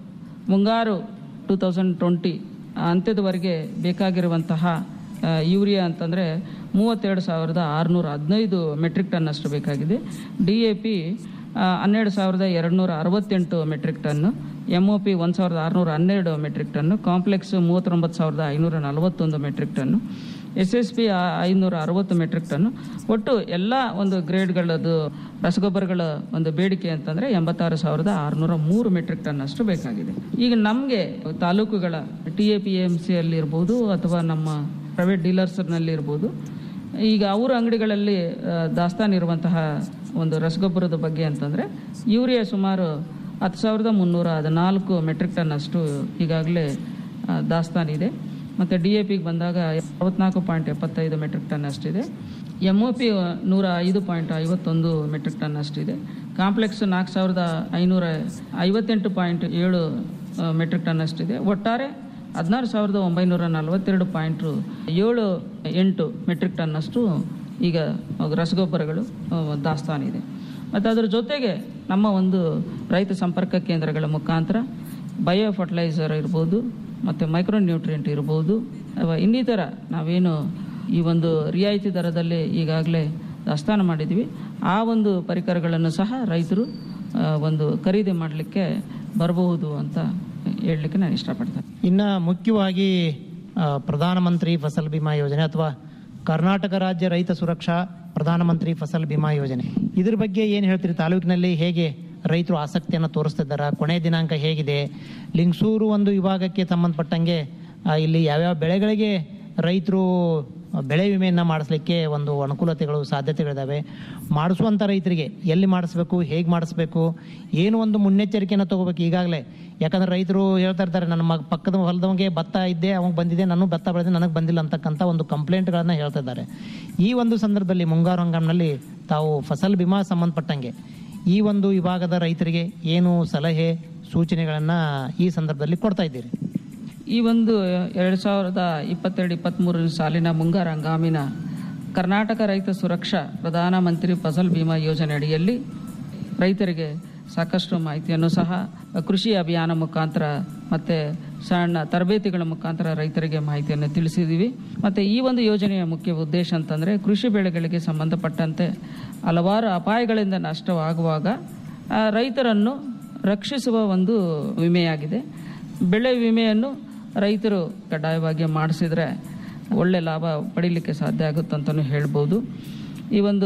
ಮುಂಗಾರು ಟೂ ತೌಸಂಡ್ ಟ್ವೆಂಟಿ ಅಂತ್ಯದವರೆಗೆ ಬೇಕಾಗಿರುವಂತಹ ಆ, ಯೂರಿಯಾ ಅಂತಂದರೆ ಮೂವತ್ತೆರಡು ಸಾವಿರದ ಆರುನೂರ ಹದಿನೈದು ಮೆಟ್ರಿಕ್ ಟನ್ನಷ್ಟು ಬೇಕಾಗಿದೆ ಡಿ ಎ ಪಿ ಹನ್ನೆರಡು ಸಾವಿರದ ಎರಡುನೂರ ಅರವತ್ತೆಂಟು metric ton M O P ಒಂದು ಸಾವಿರದ ಆರುನೂರ ಹನ್ನೆರಡು ಮೆಟ್ರಿಕ್ ಟನ್ನು ಕಾಂಪ್ಲೆಕ್ಸ್ ಮೂವತ್ತೊಂಬತ್ತು ಸಾವಿರದ ಐನೂರ ನಲವತ್ತೊಂದು metric ton S S P ಐನೂರ ಅರವತ್ತು ಮೆಟ್ರಿಕ್ ಟನ್ನು ಒಟ್ಟು ಎಲ್ಲ ಒಂದು ಗ್ರೇಡ್ಗಳದ್ದು ರಸಗೊಬ್ಬರಗಳ ಒಂದು ಬೇಡಿಕೆ ಅಂತಂದರೆ ಎಂಬತ್ತಾರು ಸಾವಿರದ ಆರುನೂರ ಮೂರು ಮೆಟ್ರಿಕ್ ಟನ್ ಅಷ್ಟು ಬೇಕಾಗಿದೆ ಈಗ ನಮಗೆ ತಾಲೂಕುಗಳ ಟಿ ಎ ಪಿ ಎಮ್ ಸಿಯಲ್ಲಿ ಇರ್ಬೋದು ಅಥವಾ ನಮ್ಮ ಪ್ರೈವೇಟ್ ಡೀಲರ್ಸ್ನಲ್ಲಿ ಇರ್ಬೋದು ಈಗ ಅವರ ಅಂಗಡಿಗಳಲ್ಲಿ ಆ, ದಾಸ್ತಾನಿರುವಂತಹ ಒಂದು ರಸಗೊಬ್ಬರದ ಬಗ್ಗೆ ಅಂತಂದರೆ ಯೂರಿಯಾ ಸುಮಾರು ಹತ್ತು ಸಾವಿರದ ಮುನ್ನೂರ ಹದಿನಾಲ್ಕು ಮೆಟ್ರಿಕ್ ಟನ್ ಅಷ್ಟು ಈಗಾಗಲೇ ಆ, ದಾಸ್ತಾನಿದೆ ಮತ್ತು ಡಿ ಎ ಪಿಗೆ ಬಂದಾಗ ಅರವತ್ನಾಲ್ಕು ಪಾಯಿಂಟ್ ಎಪ್ಪತ್ತೈದು ಮೆಟ್ರಿಕ್ ಟನ್ ಅಷ್ಟಿದೆ ಎಮ್ ಒ ಪಿ ನೂರ ಐದು ಪಾಯಿಂಟ್ ಐವತ್ತೊಂದು ಮೆಟ್ರಿಕ್ ಟನ್ ಅಷ್ಟಿದೆ ಕಾಂಪ್ಲೆಕ್ಸ್ ನಾಲ್ಕು ಸಾವಿರದ ಐನೂರ ಐವತ್ತೆಂಟು ಪಾಯಿಂಟ್ ಏಳು ಆ, ಮೆಟ್ರಿಕ್ ಟನ್ ಅಷ್ಟಿದೆ ಒಟ್ಟಾರೆ ಹದಿನಾರು ಸಾವಿರದ ಒಂಬೈನೂರ ನಲವತ್ತೆರಡು ಪಾಯಿಂಟ್ ಏಳು ಎಂಟು ಮೆಟ್ರಿಕ್ ಟನ್ ಅಷ್ಟು ಈಗ ರಸಗೊಬ್ಬರಗಳು ಆ, ದಾಸ್ತಾನಿದೆ ಮತ್ತು ಅದರ ಜೊತೆಗೆ ನಮ್ಮ ಒಂದು ರೈತ ಸಂಪರ್ಕ ಕೇಂದ್ರಗಳ ಮುಖಾಂತರ ಬಯೋ ಫರ್ಟಿಲೈಸರ್ ಇರ್ಬೋದು ಮತ್ತು ಮೈಕ್ರೋ ನ್ಯೂಟ್ರಿಯೆಂಟ್ ಇರ್ಬೋದು ಅಥವಾ ಇನ್ನಿತರ ನಾವೇನು ಈ ಒಂದು ರಿಯಾಯಿತಿ ದರದಲ್ಲಿ ಈಗಾಗಲೇ ದಾಸ್ತಾನ ಮಾಡಿದ್ವಿ ಆ ಒಂದು ಪರಿಕರಗಳನ್ನು ಸಹ ರೈತರು ಆ, ಒಂದು ಖರೀದಿ ಮಾಡಲಿಕ್ಕೆ ಬರಬಹುದು ಅಂತ ಹೇಳಲಿಕ್ಕೆ ನಾನು ಇಷ್ಟಪಡ್ತೇನೆ ಇನ್ನು ಮುಖ್ಯವಾಗಿ ಆ, ಪ್ರಧಾನಮಂತ್ರಿ ಫಸಲ್ ಬಿಮಾ ಯೋಜನೆ ಅಥವಾ ಕರ್ನಾಟಕ ರಾಜ್ಯ ರೈತ ಸುರಕ್ಷಾ ಪ್ರಧಾನಮಂತ್ರಿ ಫಸಲ್ ಬಿಮಾ ಯೋಜನೆ ಇದ್ರ ಬಗ್ಗೆ ಏನು ಹೇಳ್ತೀರಿ ತಾಲೂಕಿನಲ್ಲಿ ಹೇಗೆ ರೈತರು ಆಸಕ್ತಿಯನ್ನು ತೋರಿಸ್ತಿದ್ದಾರೆ ಕೊನೆಯ ದಿನಾಂಕ ಹೇಗಿದೆ ಲಿಂಗಸೂರು ಒಂದು ವಿಭಾಗಕ್ಕೆ ಸಂಬಂಧಪಟ್ಟಂಗೆ ಆ, ಇಲ್ಲಿ ಯಾವ್ಯಾವ ಬೆಳೆಗಳಿಗೆ ರೈತರು ಬೆಳೆ ವಿಮೆಯನ್ನು ಮಾಡಿಸ್ಲಿಕ್ಕೆ ಒಂದು ಅನುಕೂಲತೆಗಳು ಸಾಧ್ಯತೆಗಳಿದ್ದಾವೆ ಮಾಡಿಸುವಂಥ ರೈತರಿಗೆ ಎಲ್ಲಿ ಮಾಡಿಸ್ಬೇಕು ಹೇಗೆ ಮಾಡಿಸ್ಬೇಕು ಏನು ಒಂದು ಮುನ್ನೆಚ್ಚರಿಕೆಯನ್ನು ತಗೋಬೇಕು ಈಗಾಗಲೇ ಯಾಕಂದ್ರೆ ರೈತರು ಹೇಳ್ತಾ ಇರ್ತಾರೆ ನನ್ನ ಮಗ ಪಕ್ಕದ ಹೊಲದವನಿಗೆ ಭತ್ತ ಇದ್ದೆ ಅವಾಗ ಬಂದಿದೆ ನಾನು ಭತ್ತ ಬೆಳೆದೆ ನನಗೆ ಬಂದಿಲ್ಲ ಅಂತಕ್ಕಂಥ ಒಂದು ಕಂಪ್ಲೇಂಟ್ಗಳನ್ನು ಹೇಳ್ತಾ ಇದ್ದಾರೆ ಈ ಒಂದು ಸಂದರ್ಭದಲ್ಲಿ ಮುಂಗಾರು ಹಂಗಾಮಿನಲ್ಲಿ ತಾವು ಫಸಲ್ ಬಿಮಾ ಸಂಬಂಧಪಟ್ಟಂಗೆ ಈ ಒಂದು ವಿಭಾಗದ ರೈತರಿಗೆ ಏನು ಸಲಹೆ ಸೂಚನೆಗಳನ್ನು ಈ ಸಂದರ್ಭದಲ್ಲಿ ಕೊಡ್ತಾ ಇದ್ದೀರಿ ಈ ಒಂದು ಎರಡು ಸಾವಿರದ ಇಪ್ಪತ್ತೆರಡು ಇಪ್ಪತ್ತ್ಮೂರನೇ ಸಾಲಿನ ಮುಂಗಾರು ಹಂಗಾಮಿನ ಕರ್ನಾಟಕ ರೈತ ಸುರಕ್ಷಾ ಪ್ರಧಾನಮಂತ್ರಿ ಫಸಲ್ ಬಿಮಾ ಯೋಜನೆ ಅಡಿಯಲ್ಲಿ ರೈತರಿಗೆ ಸಾಕಷ್ಟು ಮಾಹಿತಿಯನ್ನು ಸಹ ಕೃಷಿ ಅಭಿಯಾನ ಮುಖಾಂತರ ಮತ್ತು ಸಣ್ಣ ತರಬೇತಿಗಳ ಮುಖಾಂತರ ರೈತರಿಗೆ ಮಾಹಿತಿಯನ್ನು ತಿಳಿಸಿದ್ದೀವಿ ಮತ್ತು ಈ ಒಂದು ಯೋಜನೆಯ ಮುಖ್ಯ ಉದ್ದೇಶ ಅಂತಂದರೆ ಕೃಷಿ ಬೆಳೆಗಳಿಗೆ ಸಂಬಂಧಪಟ್ಟಂತೆ ಹಲವಾರು ಅಪಾಯಗಳಿಂದ ನಷ್ಟವಾಗುವಾಗ ಆ, ರೈತರನ್ನು ರಕ್ಷಿಸುವ ಒಂದು ವಿಮೆಯಾಗಿದೆ ಬೆಳೆ ವಿಮೆಯನ್ನು ರೈತರು ಕಡ್ಡಾಯವಾಗಿ ಮಾಡಿಸಿದರೆ ಒಳ್ಳೆ ಲಾಭ ಪಡೀಲಿಕ್ಕೆ ಸಾಧ್ಯ ಆಗುತ್ತಂತಲೂ ಹೇಳ್ಬೋದು ಈ ಒಂದು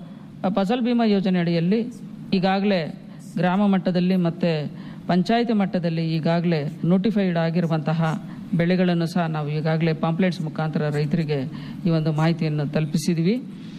ಫಸಲ್ ಬಿಮಾ ಯೋಜನೆ ಅಡಿಯಲ್ಲಿ ಈಗಾಗಲೇ ಗ್ರಾಮ ಮಟ್ಟದಲ್ಲಿ ಮತ್ತು ಪಂಚಾಯತಿ ಮಟ್ಟದಲ್ಲಿ ಈಗಾಗಲೇ ನೋಟಿಫೈಡ್ ಆಗಿರುವಂತಹ ಬೆಳೆಗಳನ್ನು ಸಹ ನಾವು ಈಗಾಗಲೇ ಪಾಂಪ್ಲೆಟ್ಸ್ ಮುಖಾಂತರ ರೈತರಿಗೆ ಈ ಒಂದು ಮಾಹಿತಿಯನ್ನು ತಲುಪಿಸಿದ್ವಿ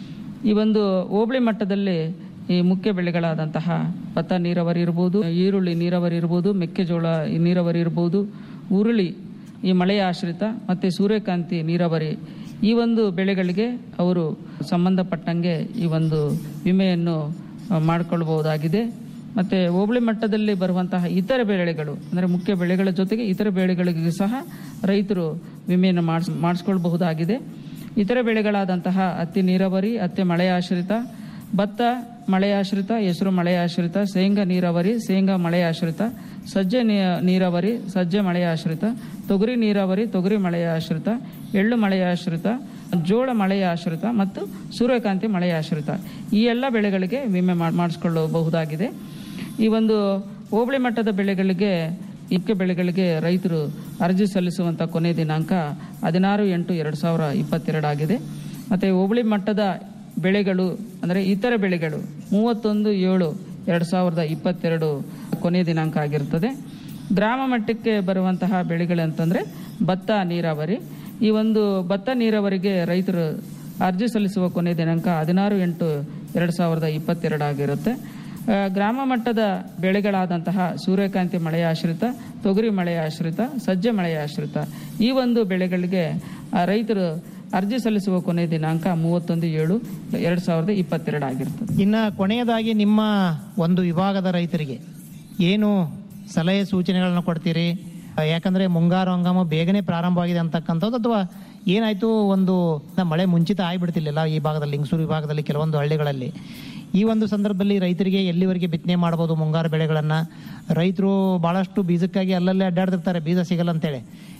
ಈ ಒಂದು ಹೋಬಳಿ ಮಟ್ಟದಲ್ಲಿ ಈ ಮುಖ್ಯ ಬೆಳೆಗಳಾದಂತಹ ಭತ್ತ ನೀರಾವರಿ ಇರ್ಬೋದು ಈರುಳ್ಳಿ ನೀರಾವರಿ ಇರ್ಬೋದು ಮೆಕ್ಕೆಜೋಳ ನೀರಾವರಿ ಇರ್ಬೋದು ಉರುಳಿ ಈ ಮಳೆಯ ಆಶ್ರಿತ ಮತ್ತು ಸೂರ್ಯಕಾಂತಿ ನೀರಾವರಿ ಈ ಒಂದು ಬೆಳೆಗಳಿಗೆ ಅವರು ಸಂಬಂಧಪಟ್ಟಂಗೆ ಈ ಒಂದು ವಿಮೆಯನ್ನು ಆ, ಮಾಡಿಕೊಳ್ಬಹುದಾಗಿದೆ ಮತ್ತು ಹೋಬಳಿ ಮಟ್ಟದಲ್ಲಿ ಬರುವಂತಹ ಇತರ ಬೆಳೆಗಳು ಅಂದರೆ ಮುಖ್ಯ ಬೆಳೆಗಳ ಜೊತೆಗೆ ಇತರ ಬೆಳೆಗಳಿಗೆ ಸಹ ರೈತರು ವಿಮೆಯನ್ನು ಮಾಡಿಸ್ ಮಾಡಿಸ್ಕೊಳ್ಬಹುದಾಗಿದೆ ಇತರ ಬೆಳೆಗಳಾದಂತಹ ಹತ್ತಿ ನೀರಾವರಿ ಹತ್ತಿ ಮಳೆ ಆಶ್ರಿತ ಭತ್ತ ಮಳೆ ಆಶ್ರಿತ ಹೆಸರು ಮಳೆ ಆಶ್ರಿತ ಶೇಂಗಾ ನೀರಾವರಿ ಶೇಂಗಾ ಮಳೆ ಆಶ್ರಿತ ಸಜ್ಜೆ ನೀ- ನೀರಾವರಿ ಸಜ್ಜೆ ಮಳೆ ಆಶ್ರಿತ ತೊಗರಿ ನೀರಾವರಿ ತೊಗರಿ ಮಳೆಯ ಆಶ್ರಿತ ಎಳ್ಳು ಮಳೆಯ ಆಶ್ರಿತ ಜೋಳ ಮಳೆಯ ಆಶ್ರಿತ ಮತ್ತು ಸೂರ್ಯಕಾಂತಿ ಮಳೆಯ ಆಶ್ರಿತ ಈ ಎಲ್ಲ ಬೆಳೆಗಳಿಗೆ ವಿಮೆ ಮಾಡ್- ಮಾಡಿಸ್ಕೊಳ್ಳಬಹುದಾಗಿದೆ ಈ ಒಂದು ಹೋಬಳಿ ಮಟ್ಟದ ಬೆಳೆಗಳಿಗೆ ಮುಖ್ಯ ಬೆಳೆಗಳಿಗೆ ರೈತರು ಅರ್ಜಿ ಸಲ್ಲಿಸುವಂಥ ಕೊನೆಯ ದಿನಾಂಕ ಹದಿನಾರು ಎಂಟು ಎರಡು ಸಾವಿರ ಇಪ್ಪತ್ತೆರಡು ಆಗಿದೆ ಮತ್ತು ಹೋಬಳಿ ಮಟ್ಟದ ಬೆಳೆಗಳು ಅಂದರೆ ಇತರ ಬೆಳೆಗಳು ಮೂವತ್ತೊಂದು ಏಳು ಎರಡು ಸಾವಿರದ ಇಪ್ಪತ್ತೆರಡು ಕೊನೆಯ ದಿನಾಂಕ ಆಗಿರುತ್ತದೆ ಗ್ರಾಮ ಮಟ್ಟಕ್ಕೆ ಬರುವಂತಹ ಬೆಳೆಗಳಂತಂದರೆ ಭತ್ತ ನೀರಾವರಿ ಈ ಒಂದು ಭತ್ತ ನೀರಾವರಿಗೆ ರೈತರು ಅರ್ಜಿ ಸಲ್ಲಿಸುವ ಕೊನೆಯ ದಿನಾಂಕ ಹದಿನಾರು ಎಂಟು ಎರಡು ಸಾವಿರದ ಇಪ್ಪತ್ತೆರಡು ಆಗಿರುತ್ತೆ ಆ, ಗ್ರಾಮ ಮಟ್ಟದ ಬೆಳೆಗಳಾದಂತಹ ಸೂರ್ಯಕಾಂತಿ ಮಳೆಯ ಆಶ್ರಿತ ತೊಗರಿ ಮಳೆಯ ಆಶ್ರಿತ ಸಜ್ಜೆ ಮಳೆಯ ಆಶ್ರಿತ ಈ ಒಂದು ಬೆಳೆಗಳಿಗೆ ಆ, ರೈತರು ಅರ್ಜಿ ಸಲ್ಲಿಸುವ ಕೊನೆಯ ದಿನಾಂಕ ಮೂವತ್ತೊಂದು ಏಳು ಎರಡು ಸಾವಿರದ ಇಪ್ಪತ್ತೆರಡು ಆಗಿರ್ತದೆ ಇನ್ನು ಕೊನೆಯದಾಗಿ ನಿಮ್ಮ ಒಂದು ವಿಭಾಗದ ರೈತರಿಗೆ ಏನು ಸಲಹೆ ಸೂಚನೆಗಳನ್ನು ಕೊಡ್ತೀರಿ ಆ, ಯಾಕಂದ್ರೆ ಮುಂಗಾರು ಹಂಗಾಮ ಬೇಗನೆ ಪ್ರಾರಂಭವಾಗಿದೆ ಅಂತಕ್ಕಂಥದ್ದು ಅಥವಾ ಏನಾಯ್ತು ಒಂದು ಮಳೆ ಮುಂಚಿತ ಆಗಿಬಿಡ್ತಿಲ್ಲ ಈ ಭಾಗದಲ್ಲಿ ಲಿಂಗಸೂರು ವಿಭಾಗದಲ್ಲಿ ಕೆಲವೊಂದು ಹಳ್ಳಿಗಳಲ್ಲಿ ಈ ಒಂದು ಸಂದರ್ಭದಲ್ಲಿ ರೈತರಿಗೆ ಎಲ್ಲಿವರೆಗೆ ಬಿತ್ತನೆ ಮಾಡ್ಬೋದು ಮುಂಗಾರು ಬೆಳೆಗಳನ್ನು ರೈತರು ಭಾಳಷ್ಟು ಬೀಜಕ್ಕಾಗಿ ಅಲ್ಲಲ್ಲೇ ಅಡ್ಡಾಡ್ತಿರ್ತಾರೆ ಬೀಜ ಸಿಗಲ್ಲ ಅಂತೇಳಿ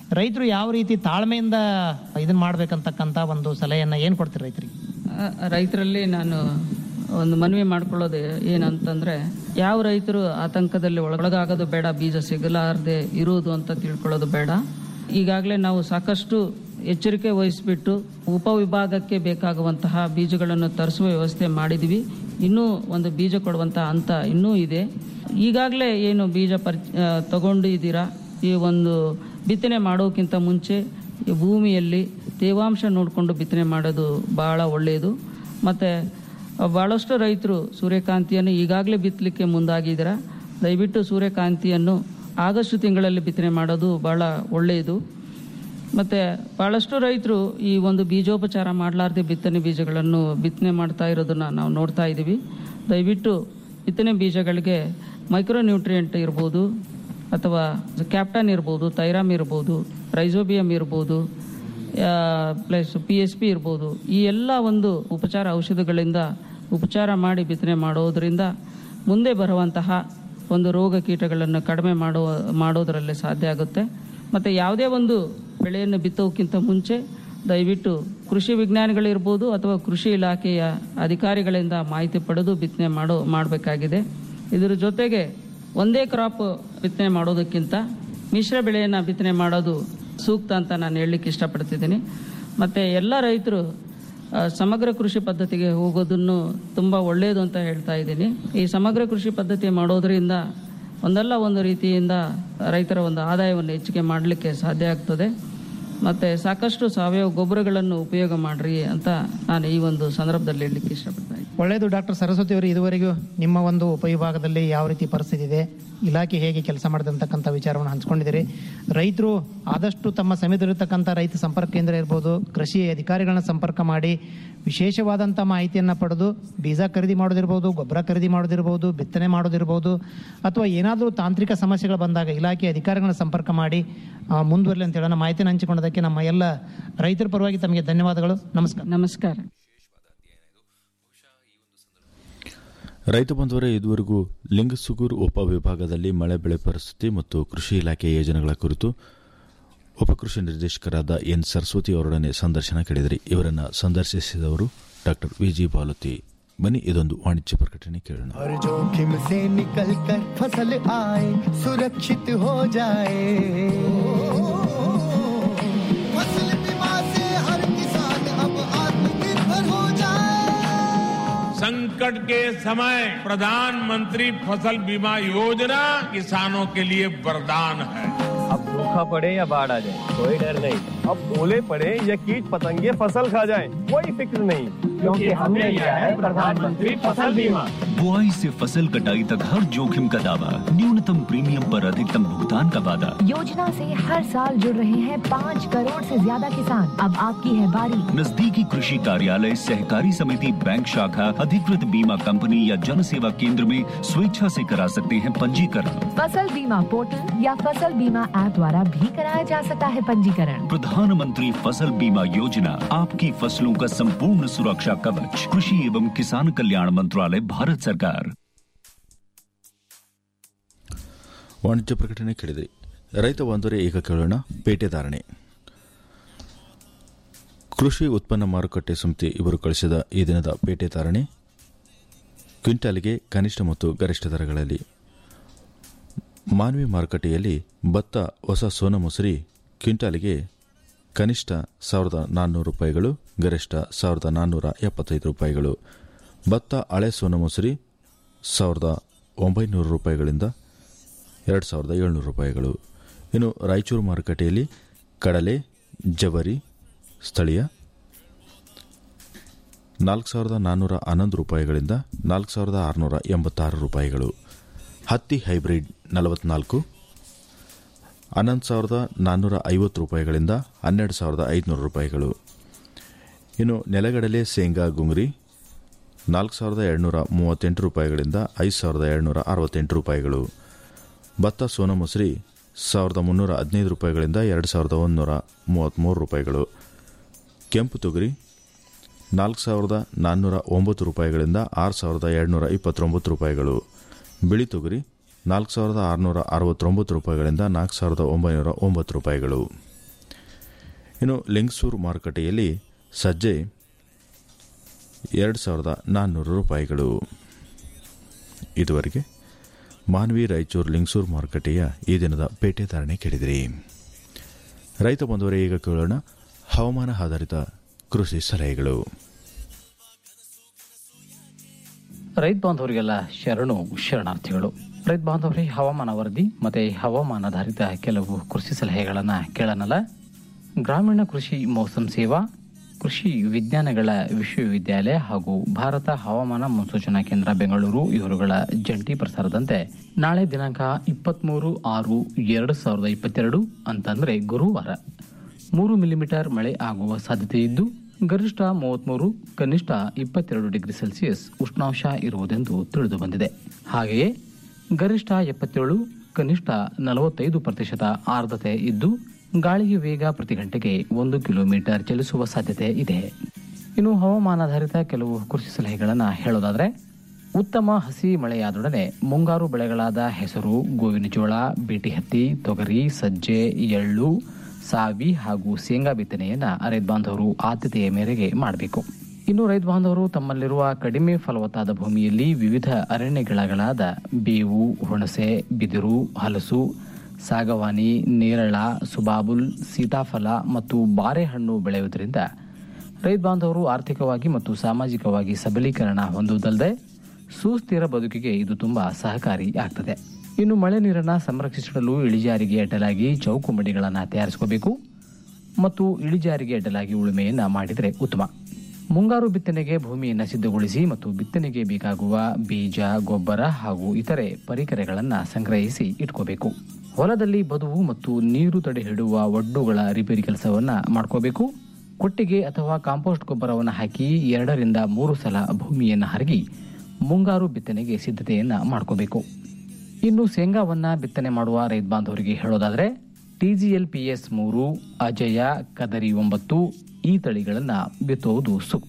ರೈತರು ಯಾವ ರೀತಿ ತಾಳ್ಮೆಯಿಂದ ಇದನ್ನ ಮಾಡ್ಬೇಕಂತಕ್ಕಂಥ ಒಂದು ಸಲಹೆಯನ್ನು ಏನು ಕೊಡ್ತೀರಿ ರೈತರಿಗೆ ಆ, ರೈತರಲ್ಲಿ ನಾನು ಒಂದು ಮನವಿ ಮಾಡ್ಕೊಳ್ಳೋದು ಏನಂತಂದ್ರೆ ಯಾವ ರೈತರು ಆತಂಕದಲ್ಲಿ ಒಳಗಾಗೋದು ಬೇಡ ಬೀಜ ಸಿಗಲಾರದೆ ಇರುವುದು ಅಂತ ತಿಳ್ಕೊಳ್ಳೋದು ಬೇಡ ಈಗಾಗಲೇ ನಾವು ಸಾಕಷ್ಟು ಎಚ್ಚರಿಕೆ ವಹಿಸಿಬಿಟ್ಟು ಉಪವಿಭಾಗಕ್ಕೆ ಬೇಕಾಗುವಂತಹ ಬೀಜಗಳನ್ನು ತರಿಸುವ ವ್ಯವಸ್ಥೆ ಮಾಡಿದ್ವಿ ಇನ್ನೂ ಒಂದು ಬೀಜ ಕೊಡುವಂತಹ ಹಂತ ಇನ್ನೂ ಇದೆ ಈಗಾಗಲೇ ಏನು ಬೀಜ ಪರ್ ಆ, ತಗೊಂಡಿದ್ದೀರಾ ಈ ಒಂದು ಬಿತ್ತನೆ ಮಾಡೋಕ್ಕಿಂತ ಮುಂಚೆ ಈ ಭೂಮಿಯಲ್ಲಿ ತೇವಾಂಶ ನೋಡಿಕೊಂಡು ಬಿತ್ತನೆ ಮಾಡೋದು ಭಾಳ ಒಳ್ಳೆಯದು ಮತ್ತು ಭಾಳಷ್ಟು ರೈತರು ಸೂರ್ಯಕಾಂತಿಯನ್ನು ಈಗಾಗಲೇ ಬಿತ್ತಲಿಕ್ಕೆ ಮುಂದಾಗಿದ್ದೀರಾ ದಯವಿಟ್ಟು ಸೂರ್ಯಕಾಂತಿಯನ್ನು ಆಗಸ್ಟ್ ತಿಂಗಳಲ್ಲಿ ಬಿತ್ತನೆ ಮಾಡೋದು ಭಾಳ ಒಳ್ಳೆಯದು ಮತ್ತು ಭಾಳಷ್ಟು ರೈತರು ಈ ಒಂದು ಬೀಜೋಪಚಾರ ಮಾಡಲಾರ್ದೆ ಬಿತ್ತನೆ ಬೀಜಗಳನ್ನು ಬಿತ್ತನೆ ಮಾಡ್ತಾ ಇರೋದನ್ನು ನಾವು ನೋಡ್ತಾ ಇದ್ದೀವಿ ದಯವಿಟ್ಟು ಬಿತ್ತನೆ ಬೀಜಗಳಿಗೆ ಮೈಕ್ರೋ ನ್ಯೂಟ್ರಿಯೆಂಟ್ ಇರ್ಬೋದು ಅಥವಾ ಕ್ಯಾಪ್ಟನ್ ಇರ್ಬೋದು ತೈರಾಮ್ ಇರ್ಬೋದು ರೈಸೋಬಿಯಮ್ ಇರ್ಬೋದು ಪ್ಲಸ್ ಪಿ ಎಸ್ ಪಿ ಇರ್ಬೋದು ಈ ಎಲ್ಲ ಒಂದು ಉಪಚಾರ ಔಷಧಿಗಳಿಂದ ಉಪಚಾರ ಮಾಡಿ ಬಿತ್ತನೆ ಮಾಡೋದರಿಂದ ಮುಂದೆ ಬರುವಂತಹ ಒಂದು ರೋಗ ಕೀಟಗಳನ್ನು ಕಡಿಮೆ ಮಾಡೋ ಮಾಡೋದರಲ್ಲಿ ಸಾಧ್ಯ ಆಗುತ್ತೆ ಮತ್ತು ಯಾವುದೇ ಒಂದು ಬೆಳೆಯನ್ನು ಬಿತ್ತೋಕ್ಕಿಂತ ಮುಂಚೆ ದಯವಿಟ್ಟು ಕೃಷಿ ವಿಜ್ಞಾನಿಗಳಿರ್ಬೋದು ಅಥವಾ ಕೃಷಿ ಇಲಾಖೆಯ ಅಧಿಕಾರಿಗಳಿಂದ ಮಾಹಿತಿ ಪಡೆದು ಬಿತ್ತನೆ ಮಾಡೋ ಮಾಡಬೇಕಾಗಿದೆ ಇದರ ಜೊತೆಗೆ ಒಂದೇ ಕ್ರಾಪ್ ಬಿತ್ತನೆ ಮಾಡೋದಕ್ಕಿಂತ ಮಿಶ್ರ ಬೆಳೆಯನ್ನು ಬಿತ್ತನೆ ಮಾಡೋದು ಸೂಕ್ತ ಅಂತ ನಾನು ಹೇಳಲಿಕ್ಕೆ ಇಷ್ಟಪಡ್ತಿದ್ದೀನಿ ಮತ್ತು ಎಲ್ಲ ರೈತರು ಆ, ಸಮಗ್ರ ಕೃಷಿ ಪದ್ಧತಿಗೆ ಹೋಗೋದನ್ನು ತುಂಬ ಒಳ್ಳೆಯದು ಅಂತ ಹೇಳ್ತಾ ಇದ್ದೀನಿ ಈ ಸಮಗ್ರ ಕೃಷಿ ಪದ್ಧತಿ ಮಾಡೋದರಿಂದ ಒಂದಲ್ಲ ಒಂದು ರೀತಿಯಿಂದ ರೈತರ ಒಂದು ಆದಾಯವನ್ನು ಹೆಚ್ಚಿಗೆ ಮಾಡಲಿಕ್ಕೆ ಸಾಧ್ಯ ಆಗ್ತದೆ ಮತ್ತು ಸಾಕಷ್ಟು ಸಾವಯವ ಗೊಬ್ಬರಗಳನ್ನು ಉಪಯೋಗ ಮಾಡಿರಿ ಅಂತ ನಾನು ಈ ಒಂದು ಸಂದರ್ಭದಲ್ಲಿ ಹೇಳಲಿಕ್ಕೆ ಇಷ್ಟಪಡ್ತಾ ಇದ್ದೀನಿ ಒಳ್ಳೆಯದು ಡಾಕ್ಟರ್ ಸರಸ್ವತಿ ಅವರು ಇದುವರೆಗೂ ನಿಮ್ಮ ಒಂದು ಉಪವಿಭಾಗದಲ್ಲಿ ಯಾವ ರೀತಿ ಪರಿಸ್ಥಿತಿ ಇದೆ ಇಲಾಖೆ ಹೇಗೆ ಕೆಲಸ ಮಾಡಿದೆ ಅಂತಕ್ಕಂಥ ವಿಚಾರವನ್ನು ಹಂಚ್ಕೊಂಡಿದ್ದೀರಿ ರೈತರು ಆದಷ್ಟು ತಮ್ಮ ಸಮೀಪದಲ್ಲಿರ್ತಕ್ಕಂಥ ರೈತ ಸಂಪರ್ಕ ಕೇಂದ್ರ ಇರ್ಬೋದು ಕೃಷಿ ಅಧಿಕಾರಿಗಳನ್ನ ಸಂಪರ್ಕ ಮಾಡಿ ವಿಶೇಷವಾದಂಥ ಮಾಹಿತಿಯನ್ನು ಪಡೆದು ಬೀಜ ಖರೀದಿ ಮಾಡೋದಿರ್ಬೋದು ಗೊಬ್ಬರ ಖರೀದಿ ಮಾಡೋದಿರ್ಬೋದು ಬಿತ್ತನೆ ಮಾಡೋದಿರ್ಬೋದು ಅಥವಾ ಏನಾದರೂ ತಾಂತ್ರಿಕ ಸಮಸ್ಯೆಗಳು ಬಂದಾಗ ಇಲಾಖೆ ಅಧಿಕಾರಿಗಳನ್ನ ಸಂಪರ್ಕ ಮಾಡಿ ಆ, ಮುಂದುವರಲಿ ಅಂತ ಹೇಳೋಣ ಮಾಹಿತಿಯನ್ನು ಹಂಚಿಕೊಂಡದಕ್ಕೆ ನಮ್ಮ ಎಲ್ಲ ರೈತರ ಪರವಾಗಿ ತಮಗೆ ಧನ್ಯವಾದಗಳು ನಮಸ್ಕಾರ ನಮಸ್ಕಾರ ರೈತ ಬಂಧುವರೇ ಇದುವರೆಗೂ ಲಿಂಗಸುಗೂರು ಉಪವಿಭಾಗದಲ್ಲಿ ಮಳೆ ಬೆಳೆ ಪರಿಸ್ಥಿತಿ ಮತ್ತು ಕೃಷಿ ಇಲಾಖೆ ಯೋಜನೆಗಳ ಕುರಿತು ಉಪಕೃಷಿ ನಿರ್ದೇಶಕರಾದ ಎನ್ ಸರಸ್ವತಿ ಅವರೊಡನೆ ಸಂದರ್ಶನ ಕೇಳಿದಿರಿ ಇವರನ್ನು ಸಂದರ್ಶಿಸಿದವರು ಡಾಕ್ಟರ್ ವಿಜಿ ಬಾಲುತಿ ಬನ್ನಿ ಇದೊಂದು ವಾಣಿಜ್ಯ ಪ್ರಕಟಣೆ ಕೇಳೋಣ हर जोखिम से निकल कर फसल आए सुरक्षित हो जाए फसल बीमा से हर किसान अब आत्मनिर्भर हो जाए संकट के समय प्रधानमंत्री फसल बीमा योजना किसानों के लिए वरदान है अब सूखा पड़े या बाढ़ आ जाए कोई डर नहीं अब ओले पड़े या कीट पतंगे फसल खा जाए कोई फिक्र नहीं क्योंकि हमने लिया है प्रधानमंत्री फसल बीमा बुआई से फसल कटाई तक हर जोखिम का दावा न्यूनतम प्रीमियम पर अधिकतम भुगतान का वादा योजना से हर साल जुड़ रहे हैं पाँच करोड़ से ज्यादा किसान अब आपकी है बारी नजदीकी कृषि कार्यालय सहकारी समिति बैंक शाखा अधिकृत बीमा कंपनी या जन सेवा केंद्र में स्वेच्छा से करा सकते हैं पंजीकरण फसल बीमा पोर्टल या फसल बीमा ऐप द्वारा भी कराया जा सकता है पंजीकरण प्रधानमंत्री फसल बीमा योजना आपकी फसलों का संपूर्ण सुरक्षा कवच कृषि एवं किसान कल्याण मंत्रालय भारत सरकार ವಾಣಿಜ್ಯ ಪ್ರಕಟಣೆ ಕೇಳಿದ್ರಿ ರೈತ ಬಾಂಧವರೇ ಈಗ ಕೇಳೋಣ ಪೇಟೆ ಧಾರಣೆ ಕೃಷಿ ಉತ್ಪನ್ನ ಮಾರುಕಟ್ಟೆ ಸಮಿತಿ ಇವರು ಕಳಿಸಿದ ಈ ದಿನದ ಪೇಟೆ ಧಾರಣೆ ಕ್ವಿಂಟಾಲ್ಗೆ ಕನಿಷ್ಠ ಮತ್ತು ಗರಿಷ್ಠ ದರಗಳಲ್ಲಿ ಮಾನ್ವಿ ಮಾರುಕಟ್ಟೆಯಲ್ಲಿ ಭತ್ತ ಹೊಸ ಸೋನ ಮೊಸರಿ ಕ್ವಿಂಟಾಲಿಗೆ ಕನಿಷ್ಠ ಸಾವಿರದ ನಾನ್ನೂರು ರೂಪಾಯಿಗಳು ಗರಿಷ್ಠ ಸಾವಿರದ ನಾನ್ನೂರ ಎಪ್ಪತ್ತೈದು ರೂಪಾಯಿಗಳು ಭತ್ತ ಹಳೆ ಸೋನ ಮೊಸರಿ ಸಾವಿರದ ಒಂಬೈನೂರು ರೂಪಾಯಿಗಳಿಂದ ಎರಡು ಸಾವಿರದ ಏಳ್ನೂರು ರೂಪಾಯಿಗಳು ಇನ್ನು ರಾಯಚೂರು ಮಾರುಕಟ್ಟೆಯಲ್ಲಿ ಕಡಲೆ ಜವರಿ ಸ್ಥಳೀಯ ನಾಲ್ಕು ಸಾವಿರದ ನಾನ್ನೂರ ಹನ್ನೊಂದು ರೂಪಾಯಿಗಳಿಂದ ನಾಲ್ಕು ಸಾವಿರದ ಆರುನೂರ ಎಂಬತ್ತಾರು ರೂಪಾಯಿಗಳು ಹತ್ತಿ ಹೈಬ್ರಿಡ್ ನಲವತ್ನಾಲ್ಕು ಹನ್ನೊಂದು ಸಾವಿರದ ನಾನ್ನೂರ ಐವತ್ತು ರೂಪಾಯಿಗಳಿಂದ ಹನ್ನೆರಡು ಸಾವಿರದ ಐದುನೂರು ರೂಪಾಯಿಗಳು ಇನ್ನು ನೆಲಗಡಲೆ ಶೇಂಗಾ ಗುಂಗ್ರಿ ನಾಲ್ಕು ಸಾವಿರದ ಎರಡುನೂರ ಮೂವತ್ತೆಂಟು ರೂಪಾಯಿಗಳಿಂದ ಐದು ಸಾವಿರದ ಎರಡುನೂರ ಅರವತ್ತೆಂಟು ರೂಪಾಯಿಗಳು ಭತ್ತ ಸೋನಾ ಮೊಸರಿ ಸಾವಿರದ ಮುನ್ನೂರ ಹದಿನೈದು ರೂಪಾಯಿಗಳಿಂದ ಎರಡು ಸಾವಿರದ ಒಂದುನೂರ ಮೂವತ್ತ್ಮೂರು ರೂಪಾಯಿಗಳು ಕೆಂಪು ತೊಗರಿ ನಾಲ್ಕು ಸಾವಿರದ ನಾನ್ನೂರ ಒಂಬತ್ತು ರೂಪಾಯಿಗಳಿಂದ ಆರು ಸಾವಿರದ ಎರಡುನೂರ ಇಪ್ಪತ್ತೊಂಬತ್ತು ರೂಪಾಯಿಗಳು ಬಿಳಿ ತೊಗರಿ ನಾಲ್ಕು ಸಾವಿರದ ಆರುನೂರ ಅರವತ್ತೊಂಬತ್ತು ರೂಪಾಯಿಗಳಿಂದ ನಾಲ್ಕು ಸಾವಿರದ ಒಂಬೈನೂರ ಒಂಬತ್ತು ರೂಪಾಯಿಗಳು ಇನ್ನು ಲಿಂಗಸೂರು ಮಾರುಕಟ್ಟೆಯಲ್ಲಿ ಸಜ್ಜೆ ಎರಡು ಸಾವಿರದ ನಾನ್ನೂರು ರೂಪಾಯಿಗಳು ಇದುವರೆಗೆ ಮಾನ್ವಿ ರಾಯಚೂರು ಲಿಂಗಸೂರು ಮಾರುಕಟ್ಟೆಯ ಈ ದಿನದ ಪೇಟೆ ಧಾರಣೆ ಕೇಳಿದಿರಿ ರೈತ ಬಂದವರೇ ಈಗ ಕೇಳೋಣ ಹವಾಮಾನ ಆಧಾರಿತ ಕೃಷಿ ಸಲಹೆಗಳು ರೈತ ಬಾಂಧವರಿಗೆಲ್ಲ ಶರಣು ಶರಣಾರ್ಥಿಗಳು ರೈತ ಬಾಂಧವರೇ ಹವಾಮಾನ ವರದಿ ಮತ್ತು ಹವಾಮಾನಾಧಾರಿತ ಕೆಲವು ಕೃಷಿ ಸಲಹೆಗಳನ್ನು ಕೇಳೋಣಲ್ಲ ಗ್ರಾಮೀಣ ಕೃಷಿ ಮೌಸಮ್ ಸೇವಾ ಕೃಷಿ ವಿಜ್ಞಾನಗಳ ವಿಶ್ವವಿದ್ಯಾಲಯ ಹಾಗೂ ಭಾರತ ಹವಾಮಾನ ಮುನ್ಸೂಚನಾ ಕೇಂದ್ರ ಬೆಂಗಳೂರು ಇವರುಗಳ ಜಂಟಿ ಪ್ರಸಾರದಂತೆ ನಾಳೆ ದಿನಾಂಕ ಇಪ್ಪತ್ತ್ಮೂರು ಆರು ಎರಡು ಸಾವಿರದ ಇಪ್ಪತ್ತೆರಡು ಅಂತಂದರೆ ಗುರುವಾರ ಮೂರು ಮಿಲಿಮೀಟರ್ ಮಳೆ ಆಗುವ ಸಾಧ್ಯತೆ ಇದ್ದು ಗರಿಷ್ಠ ಮೂವತ್ಮೂರು ಕನಿಷ್ಠ ಇಪ್ಪತ್ತೆರಡು ಡಿಗ್ರಿ ಸೆಲ್ಸಿಯಸ್ ಉಷ್ಣಾಂಶ ಇರುವುದೆಂದು ತಿಳಿದು ಬಂದಿದೆ ಹಾಗೆಯೇ ಗರಿಷ್ಠ ಎಪ್ಪತ್ತೇಳು ಕನಿಷ್ಠ ನಲವತ್ತೈದು ಪ್ರತಿಶತ ಆರ್ದ್ರತೆ ಇದ್ದು ಗಾಳಿಯ ವೇಗ ಪ್ರತಿ ಗಂಟೆಗೆ ಒಂದು ಕಿಲೋಮೀಟರ್ ಚಲಿಸುವ ಸಾಧ್ಯತೆ ಇದೆ ಇನ್ನು ಹವಾಮಾನಾಧಾರಿತ ಕೆಲವು ಕೃಷಿ ಸಲಹೆಗಳನ್ನು ಹೇಳೋದಾದರೆ ಉತ್ತಮ ಹಸಿ ಮಳೆಯಾದೊಡನೆ ಮುಂಗಾರು ಬೆಳೆಗಳಾದ ಹೆಸರು ಗೋವಿನ ಜೋಳ ಬೀಟಿ ಹತ್ತಿ ತೊಗರಿ ಸಜ್ಜೆ ಎಳ್ಳು ಸಾವಿ ಹಾಗೂ ಶೇಂಗಾ ಬಿತ್ತನೆಯನ್ನ ರೈತ ಬಾಂಧವರು ಆದ್ಯತೆಯ ಮೇರೆಗೆ ಮಾಡಬೇಕು ಇನ್ನು ರೈತ ಬಾಂಧವರು ತಮ್ಮಲ್ಲಿರುವ ಕಡಿಮೆ ಫಲವತ್ತಾದ ಭೂಮಿಯಲ್ಲಿ ವಿವಿಧ ಅರಣ್ಯ ಗಿಡಗಳಾದ ಬೇವು ಹುಣಸೆ ಬಿದಿರು ಹಲಸು ಸಾಗವಾನಿ ನೇರಳ ಸುಬಾಬುಲ್ ಸೀತಾಫಲ ಮತ್ತು ಬಾರೆಹಣ್ಣು ಬೆಳೆಯುವುದರಿಂದ ರೈತ ಬಾಂಧವರು ಆರ್ಥಿಕವಾಗಿ ಮತ್ತು ಸಾಮಾಜಿಕವಾಗಿ ಸಬಲೀಕರಣ ಹೊಂದುವುದಲ್ಲದೆ ಸುಸ್ಥಿರ ಬದುಕಿಗೆ ಇದು ತುಂಬಾ ಸಹಕಾರಿ ಆಗ್ತದೆ ಇನ್ನು ಮಳೆ ನೀರನ್ನು ಸಂರಕ್ಷಿಸಲು ಇಳಿಜಾರಿಗೆ ಅಡ್ಡಲಾಗಿ ಚೌಕು ಮಡಿಗಳನ್ನು ತಯಾರಿಸಿಕೋಬೇಕು ಮತ್ತು ಇಳಿಜಾರಿಗೆ ಅಡ್ಡಲಾಗಿ ಉಳುಮೆಯನ್ನು ಮಾಡಿದರೆ ಉತ್ತಮ ಮುಂಗಾರು ಬಿತ್ತನೆಗೆ ಭೂಮಿಯನ್ನು ಸಿದ್ಧಗೊಳಿಸಿ ಮತ್ತು ಬಿತ್ತನೆಗೆ ಬೇಕಾಗುವ ಬೀಜ ಗೊಬ್ಬರ ಹಾಗೂ ಇತರೆ ಪರಿಕರಗಳನ್ನು ಸಂಗ್ರಹಿಸಿ ಇಟ್ಕೋಬೇಕು ಹೊಲದಲ್ಲಿ ಬದುವು ಮತ್ತು ನೀರು ತಡೆ ಹಿಡುವ ಒಡ್ಡುಗಳ ರಿಪೇರಿ ಕೆಲಸವನ್ನು ಮಾಡ್ಕೋಬೇಕು ಕೊಟ್ಟಿಗೆ ಅಥವಾ ಕಾಂಪೋಸ್ಟ್ ಗೊಬ್ಬರವನ್ನು ಹಾಕಿ ಎರಡರಿಂದ ಮೂರು ಸಲ ಭೂಮಿಯನ್ನು ಹರಗಿ ಮುಂಗಾರು ಬಿತ್ತನೆಗೆ ಸಿದ್ಧತೆಯನ್ನು ಮಾಡ್ಕೋಬೇಕು ಇನ್ನು ಶೇಂಗಾವನ್ನ ಬಿತ್ತನೆ ಮಾಡುವ ರೈತ ಬಾಂಧವರಿಗೆ ಹೇಳೋದಾದರೆ ಟಿಜಿಎಲ್ ಪಿಎಸ್ ಮೂರು ಅಜಯ ಕದರಿ ಒಂಬತ್ತು ಈ ತಳಿಗಳನ್ನು ಬಿತ್ತುವುದು ಸೂಕ್ತ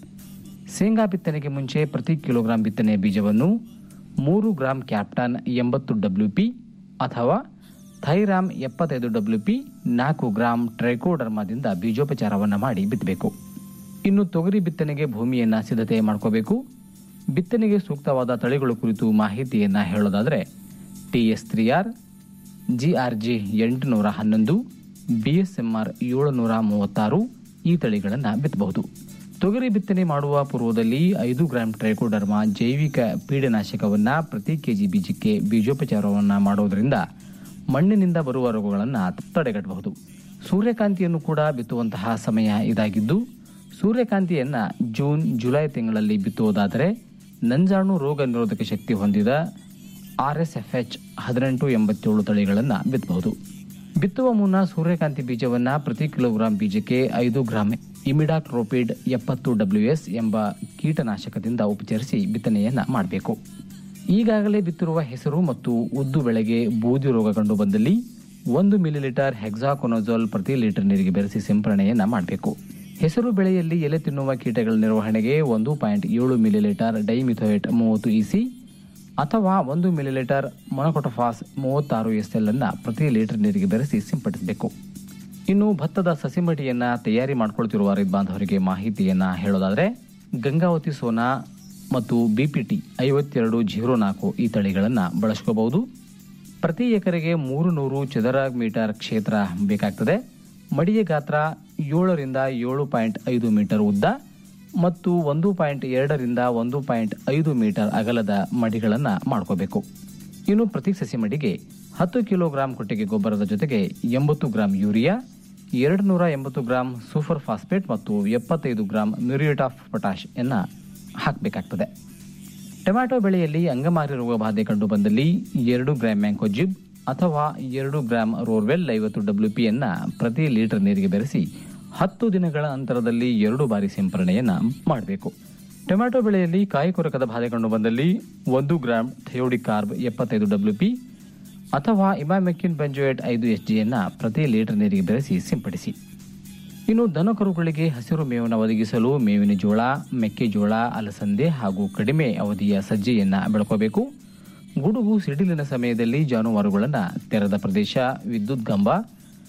ಶೇಂಗಾ ಬಿತ್ತನೆಗೆ ಮುಂಚೆ ಪ್ರತಿ ಕಿಲೋಗ್ರಾಂ ಬಿತ್ತನೆ ಬೀಜವನ್ನು ಮೂರು ಗ್ರಾಂ ಕ್ಯಾಪ್ಟನ್ ಎಂಬತ್ತು ಡಬ್ಲ್ಯೂ ಪಿ ಅಥವಾ ಥೈರಾಮ್ ಎಪ್ಪತ್ತೈದು ಡಬ್ಲ್ಯೂ ಪಿ ನಾಲ್ಕು ಗ್ರಾಂ ಟ್ರೈಕೋಡರ್ಮಾದಿಂದ ಬೀಜೋಪಚಾರವನ್ನು ಮಾಡಿ ಬಿತ್ತಬೇಕು ಇನ್ನು ತೊಗರಿ ಬಿತ್ತನೆಗೆ ಭೂಮಿಯನ್ನು ಸಿದ್ಧತೆ ಮಾಡ್ಕೋಬೇಕು ಬಿತ್ತನೆಗೆ ಸೂಕ್ತವಾದ ತಳಿಗಳ ಕುರಿತು ಮಾಹಿತಿಯನ್ನು ಹೇಳೋದಾದರೆ T S three R G R G ಎಂಟುನೂರ ಹನ್ನೊಂದು ಬಿ ಎಸ್ ಎಂ ಆರ್ ಏಳುನೂರ ಮೂವತ್ತಾರು ಈ ತಳಿಗಳನ್ನು ಬಿತ್ತಬಹುದು ತೊಗರಿ ಬಿತ್ತನೆ ಮಾಡುವ ಪೂರ್ವದಲ್ಲಿ ಐದು ಗ್ರಾಂ ಟ್ರೈಕೋಡರ್ಮಾ ಜೈವಿಕ ಪೀಡನಾಶಕವನ್ನು ಪ್ರತಿ ಕೆಜಿ ಬೀಜಕ್ಕೆ ಬೀಜೋಪಚಾರವನ್ನು ಮಾಡುವುದರಿಂದ ಮಣ್ಣಿನಿಂದ ಬರುವ ರೋಗಗಳನ್ನು ತಡೆಗಟ್ಟಬಹುದು ಸೂರ್ಯಕಾಂತಿಯನ್ನು ಕೂಡ ಬಿತ್ತುವಂತಹ ಸಮಯ ಇದಾಗಿದ್ದು ಸೂರ್ಯಕಾಂತಿಯನ್ನ ಜೂನ್ ಜುಲೈ ತಿಂಗಳಲ್ಲಿ ಬಿತ್ತುವುದಾದರೆ ನಂಜಾಣು ರೋಗ ನಿರೋಧಕ ಶಕ್ತಿ ಹೊಂದಿದ ಆರ್ ಎಸ್ ಎಫ್ ಎಚ್ ಹದಿನೆಂಟು ಎಂಬತ್ತೇಳು ತಳಿಗಳನ್ನು ಬಿತ್ತಬಹುದು ಬಿತ್ತುವ ಮುನ್ನ ಸೂರ್ಯಕಾಂತಿ ಬೀಜವನ್ನ ಪ್ರತಿ ಕಿಲೋಗ್ರಾಂ ಬೀಜಕ್ಕೆ ಐದು ಗ್ರಾಂ ಇಮಿಡಾಕ್ರೋಪಿಡ್ ಎಪ್ಪತ್ತು ಡಬ್ಲ್ಯೂ ಎಸ್ ಎಂಬ ಕೀಟನಾಶಕದಿಂದ ಉಪಚರಿಸಿ ಬಿತ್ತನೆಯನ್ನ ಮಾಡಬೇಕು ಈಗಾಗಲೇ ಬಿತ್ತಿರುವ ಹೆಸರು ಮತ್ತು ಉದ್ದು ಬೆಳೆಗೆ ಬೂದಿ ರೋಗ ಕಂಡು ಬಂದಲ್ಲಿ ಒಂದು ಮಿಲಿಲೀಟರ್ ಹೆಕ್ಸಾಕೊನೋಜೋಲ್ ಪ್ರತಿ ಲೀಟರ್ ನೀರಿಗೆ ಬೆರೆಸಿ ಸಿಂಪರಣೆಯನ್ನ ಮಾಡಬೇಕು ಹೆಸರು ಬೆಳೆಯಲ್ಲಿ ಎಲೆ ತಿನ್ನುವ ಕೀಟಗಳ ನಿರ್ವಹಣೆಗೆ ಒಂದು ಪಾಯಿಂಟ್ ಏಳು ಮಿಲಿಲೀಟರ್ ಡೈಮಿಥೋಯೇಟ್ ಮೂವತ್ತು ಇಸಿ ಅಥವಾ ಒಂದು ಮಿಲಿಲೀಟರ್ ಮೊನಕೊಟೊಫಾಸ್ ಮೂವತ್ತಾರು ಎಸ್ ಎಲ್ ಅನ್ನ ಪ್ರತಿ ಲೀಟರ್ ನೀರಿಗೆ ಬೆರೆಸಿ ಸಿಂಪಡಿಸಬೇಕು ಇನ್ನು ಭತ್ತದ ಸಸಿಮಡಿಯನ್ನ ತಯಾರಿ ಮಾಡಿಕೊಳ್ತಿರುವ ರೈತ ಬಾಂಧವರಿಗೆ ಮಾಹಿತಿಯನ್ನ ಹೇಳೋದಾದ್ರೆ ಗಂಗಾವತಿ ಸೋನಾ ಮತ್ತು ಬಿಪಿಟಿ ಐವತ್ತೆರಡು ಜೀರೋ ನಾಲ್ಕು ಈ ತಳಿಗಳನ್ನು ಬಳಸ್ಕೋಬಹುದು ಪ್ರತಿ ಎಕರೆಗೆ ಮೂರು ನೂರು ಚದರ ಮೀಟರ್ ಕ್ಷೇತ್ರ ಬೇಕಾಗ್ತದೆ ಮಡಿಯ ಗಾತ್ರ ಏಳರಿಂದ ಏಳು ಪಾಯಿಂಟ್ ಐದು ಮೀಟರ್ ಉದ್ದ ಮತ್ತು ಒಂದು ಪಾಯಿಂಟ್ ಎರಡರಿಂದ ಒಂದು ಪಾಯಿಂಟ್ ಐದು ಮೀಟರ್ ಅಗಲದ ಮಡಿಗಳನ್ನು ಮಾಡ್ಕೋಬೇಕು ಇನ್ನು ಪ್ರತಿ ಸಸಿ ಮಡಿಗೆ ಹತ್ತು ಕಿಲೋಗ್ರಾಂ ಕೊಟ್ಟಿಗೆ ಗೊಬ್ಬರದ ಜೊತೆಗೆ ಎಂಬತ್ತು ಗ್ರಾಂ ಯೂರಿಯಾ ಎರಡು ನೂರ ಎಂಬತ್ತು ಗ್ರಾಂ ಸೂಪರ್ ಫಾಸ್ಫೇಟ್ ಮತ್ತು ಎಪ್ಪತ್ತೈದು ಗ್ರಾಂ ಮ್ಯೂರಿಯೇಟ್ ಆಫ್ ಪೊಟ್ಯಾಶ್ ಅನ್ನ ಹಾಕಬೇಕಾಗ್ತದೆ ಟೊಮ್ಯಾಟೊ ಬೆಳೆಯಲ್ಲಿ ಅಂಗಮಾರಿ ರೋಗ ಬಾಧೆ ಕಂಡು ಬಂದಲ್ಲಿ ಎರಡು ಗ್ರಾಂ ಮ್ಯಾಂಕೋಜಿಬ್ ಅಥವಾ ಎರಡು ಗ್ರಾಂ ರೋರ್ವೆಲ್ ಐವತ್ತು ಡಬ್ಲ್ಯೂ ಪಿಯನ್ನ ಪ್ರತಿ ಲೀಟರ್ ನೀರಿಗೆ ಬೆರೆಸಿ ಹತ್ತು ದಿನಗಳ ಅಂತರದಲ್ಲಿ ಎರಡು ಬಾರಿ ಸಿಂಪರಣೆಯನ್ನ ಮಾಡಬೇಕು ಟೊಮ್ಯಾಟೊ ಬೆಳೆಯಲ್ಲಿ ಕಾಯಿ ಕೊರಕದ ಬಾಧೆ ಕಂಡು ಬಂದಲ್ಲಿ ಒಂದು ಗ್ರಾಂ ಥಯೋಡಿಕ್ ಕಾರ್ಬ್ ಎಪ್ಪತ್ತೈದು ಡಬ್ಲ್ಯೂ ಪಿ ಅಥವಾ ಇಮಾಮೆಕ್ಕಿನ್ ಬೆಂಜೋಯೇಟ್ ಐದು ಎಸ್ ಜಿಯನ್ನ ಪ್ರತಿ ಲೀಟರ್ ನೀರಿಗೆ ಬೆರೆಸಿ ಸಿಂಪಡಿಸಿ ಇನ್ನು ದನಕರುಗಳಿಗೆ ಹಸಿರು ಮೇವನ್ನು ಒದಗಿಸಲು ಮೇವಿನ ಜೋಳ ಮೆಕ್ಕೆಜೋಳ ಅಲಸಂದೆ ಹಾಗೂ ಕಡಿಮೆ ಅವಧಿಯ ಸಜ್ಜೆಯನ್ನ ಬೆಳ್ಕೋಬೇಕು ಗುಡುಗು ಸಿಡಿಲಿನ ಸಮಯದಲ್ಲಿ ಜಾನುವಾರುಗಳನ್ನು ತೆರೆದ ಪ್ರದೇಶ ವಿದ್ಯುತ್ ಕಂಬ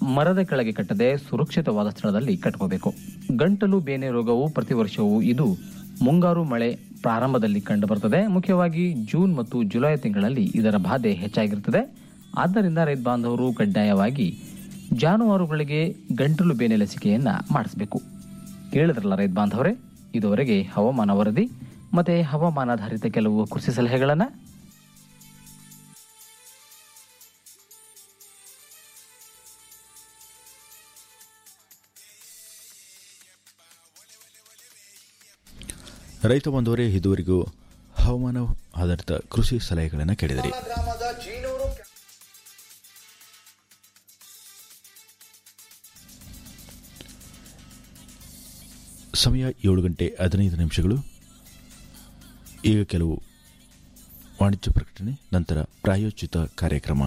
ಮರದ ಕೆಳಗೆ ಕಟ್ಟದೆ ಸುರಕ್ಷಿತವಾದ ಸ್ಥಳದಲ್ಲಿ ಕಟ್ಕೋಬೇಕು ಗಂಟಲು ಬೇನೆ ರೋಗವು ಪ್ರತಿ ವರ್ಷವೂ ಇದು ಮುಂಗಾರು ಮಳೆ ಪ್ರಾರಂಭದಲ್ಲಿ ಕಂಡುಬರುತ್ತದೆ ಮುಖ್ಯವಾಗಿ ಜೂನ್ ಮತ್ತು ಜುಲೈ ತಿಂಗಳಲ್ಲಿ ಇದರ ಬಾಧೆ ಹೆಚ್ಚಾಗಿರುತ್ತದೆ ಆದ್ದರಿಂದ ರೈತ ಬಾಂಧವರು ಕಡ್ಡಾಯವಾಗಿ ಜಾನುವಾರುಗಳಿಗೆ ಗಂಟಲು ಬೇನೆ ಲಸಿಕೆಯನ್ನ ಮಾಡಿಸಬೇಕು ಕೇಳಿದ್ರಲ್ಲ ರೈತ ಬಾಂಧವರೇ ಇದುವರೆಗೆ ಹವಾಮಾನ ವರದಿ ಮತ್ತೆ ಹವಾಮಾನಾಧಾರಿತ ಕೆಲವು ಕೃಷಿ ಸಲಹೆಗಳನ್ನು ರೈತ ಬಂದವರೇ ಇದುವರೆಗೂ ಹವಾಮಾನ ಆಧಾರಿತ ಕೃಷಿ ಸಲಹೆಗಳನ್ನು ಕೇಳಿದಿರಿ ಸಮಯ ಏಳು ಗಂಟೆ ಹದಿನೈದು ನಿಮಿಷಗಳು ಈಗ ಕೆಲವು ವಾಣಿಜ್ಯ ಪ್ರಕಟಣೆ ನಂತರ ಪ್ರಾಯೋಜಿತ ಕಾರ್ಯಕ್ರಮ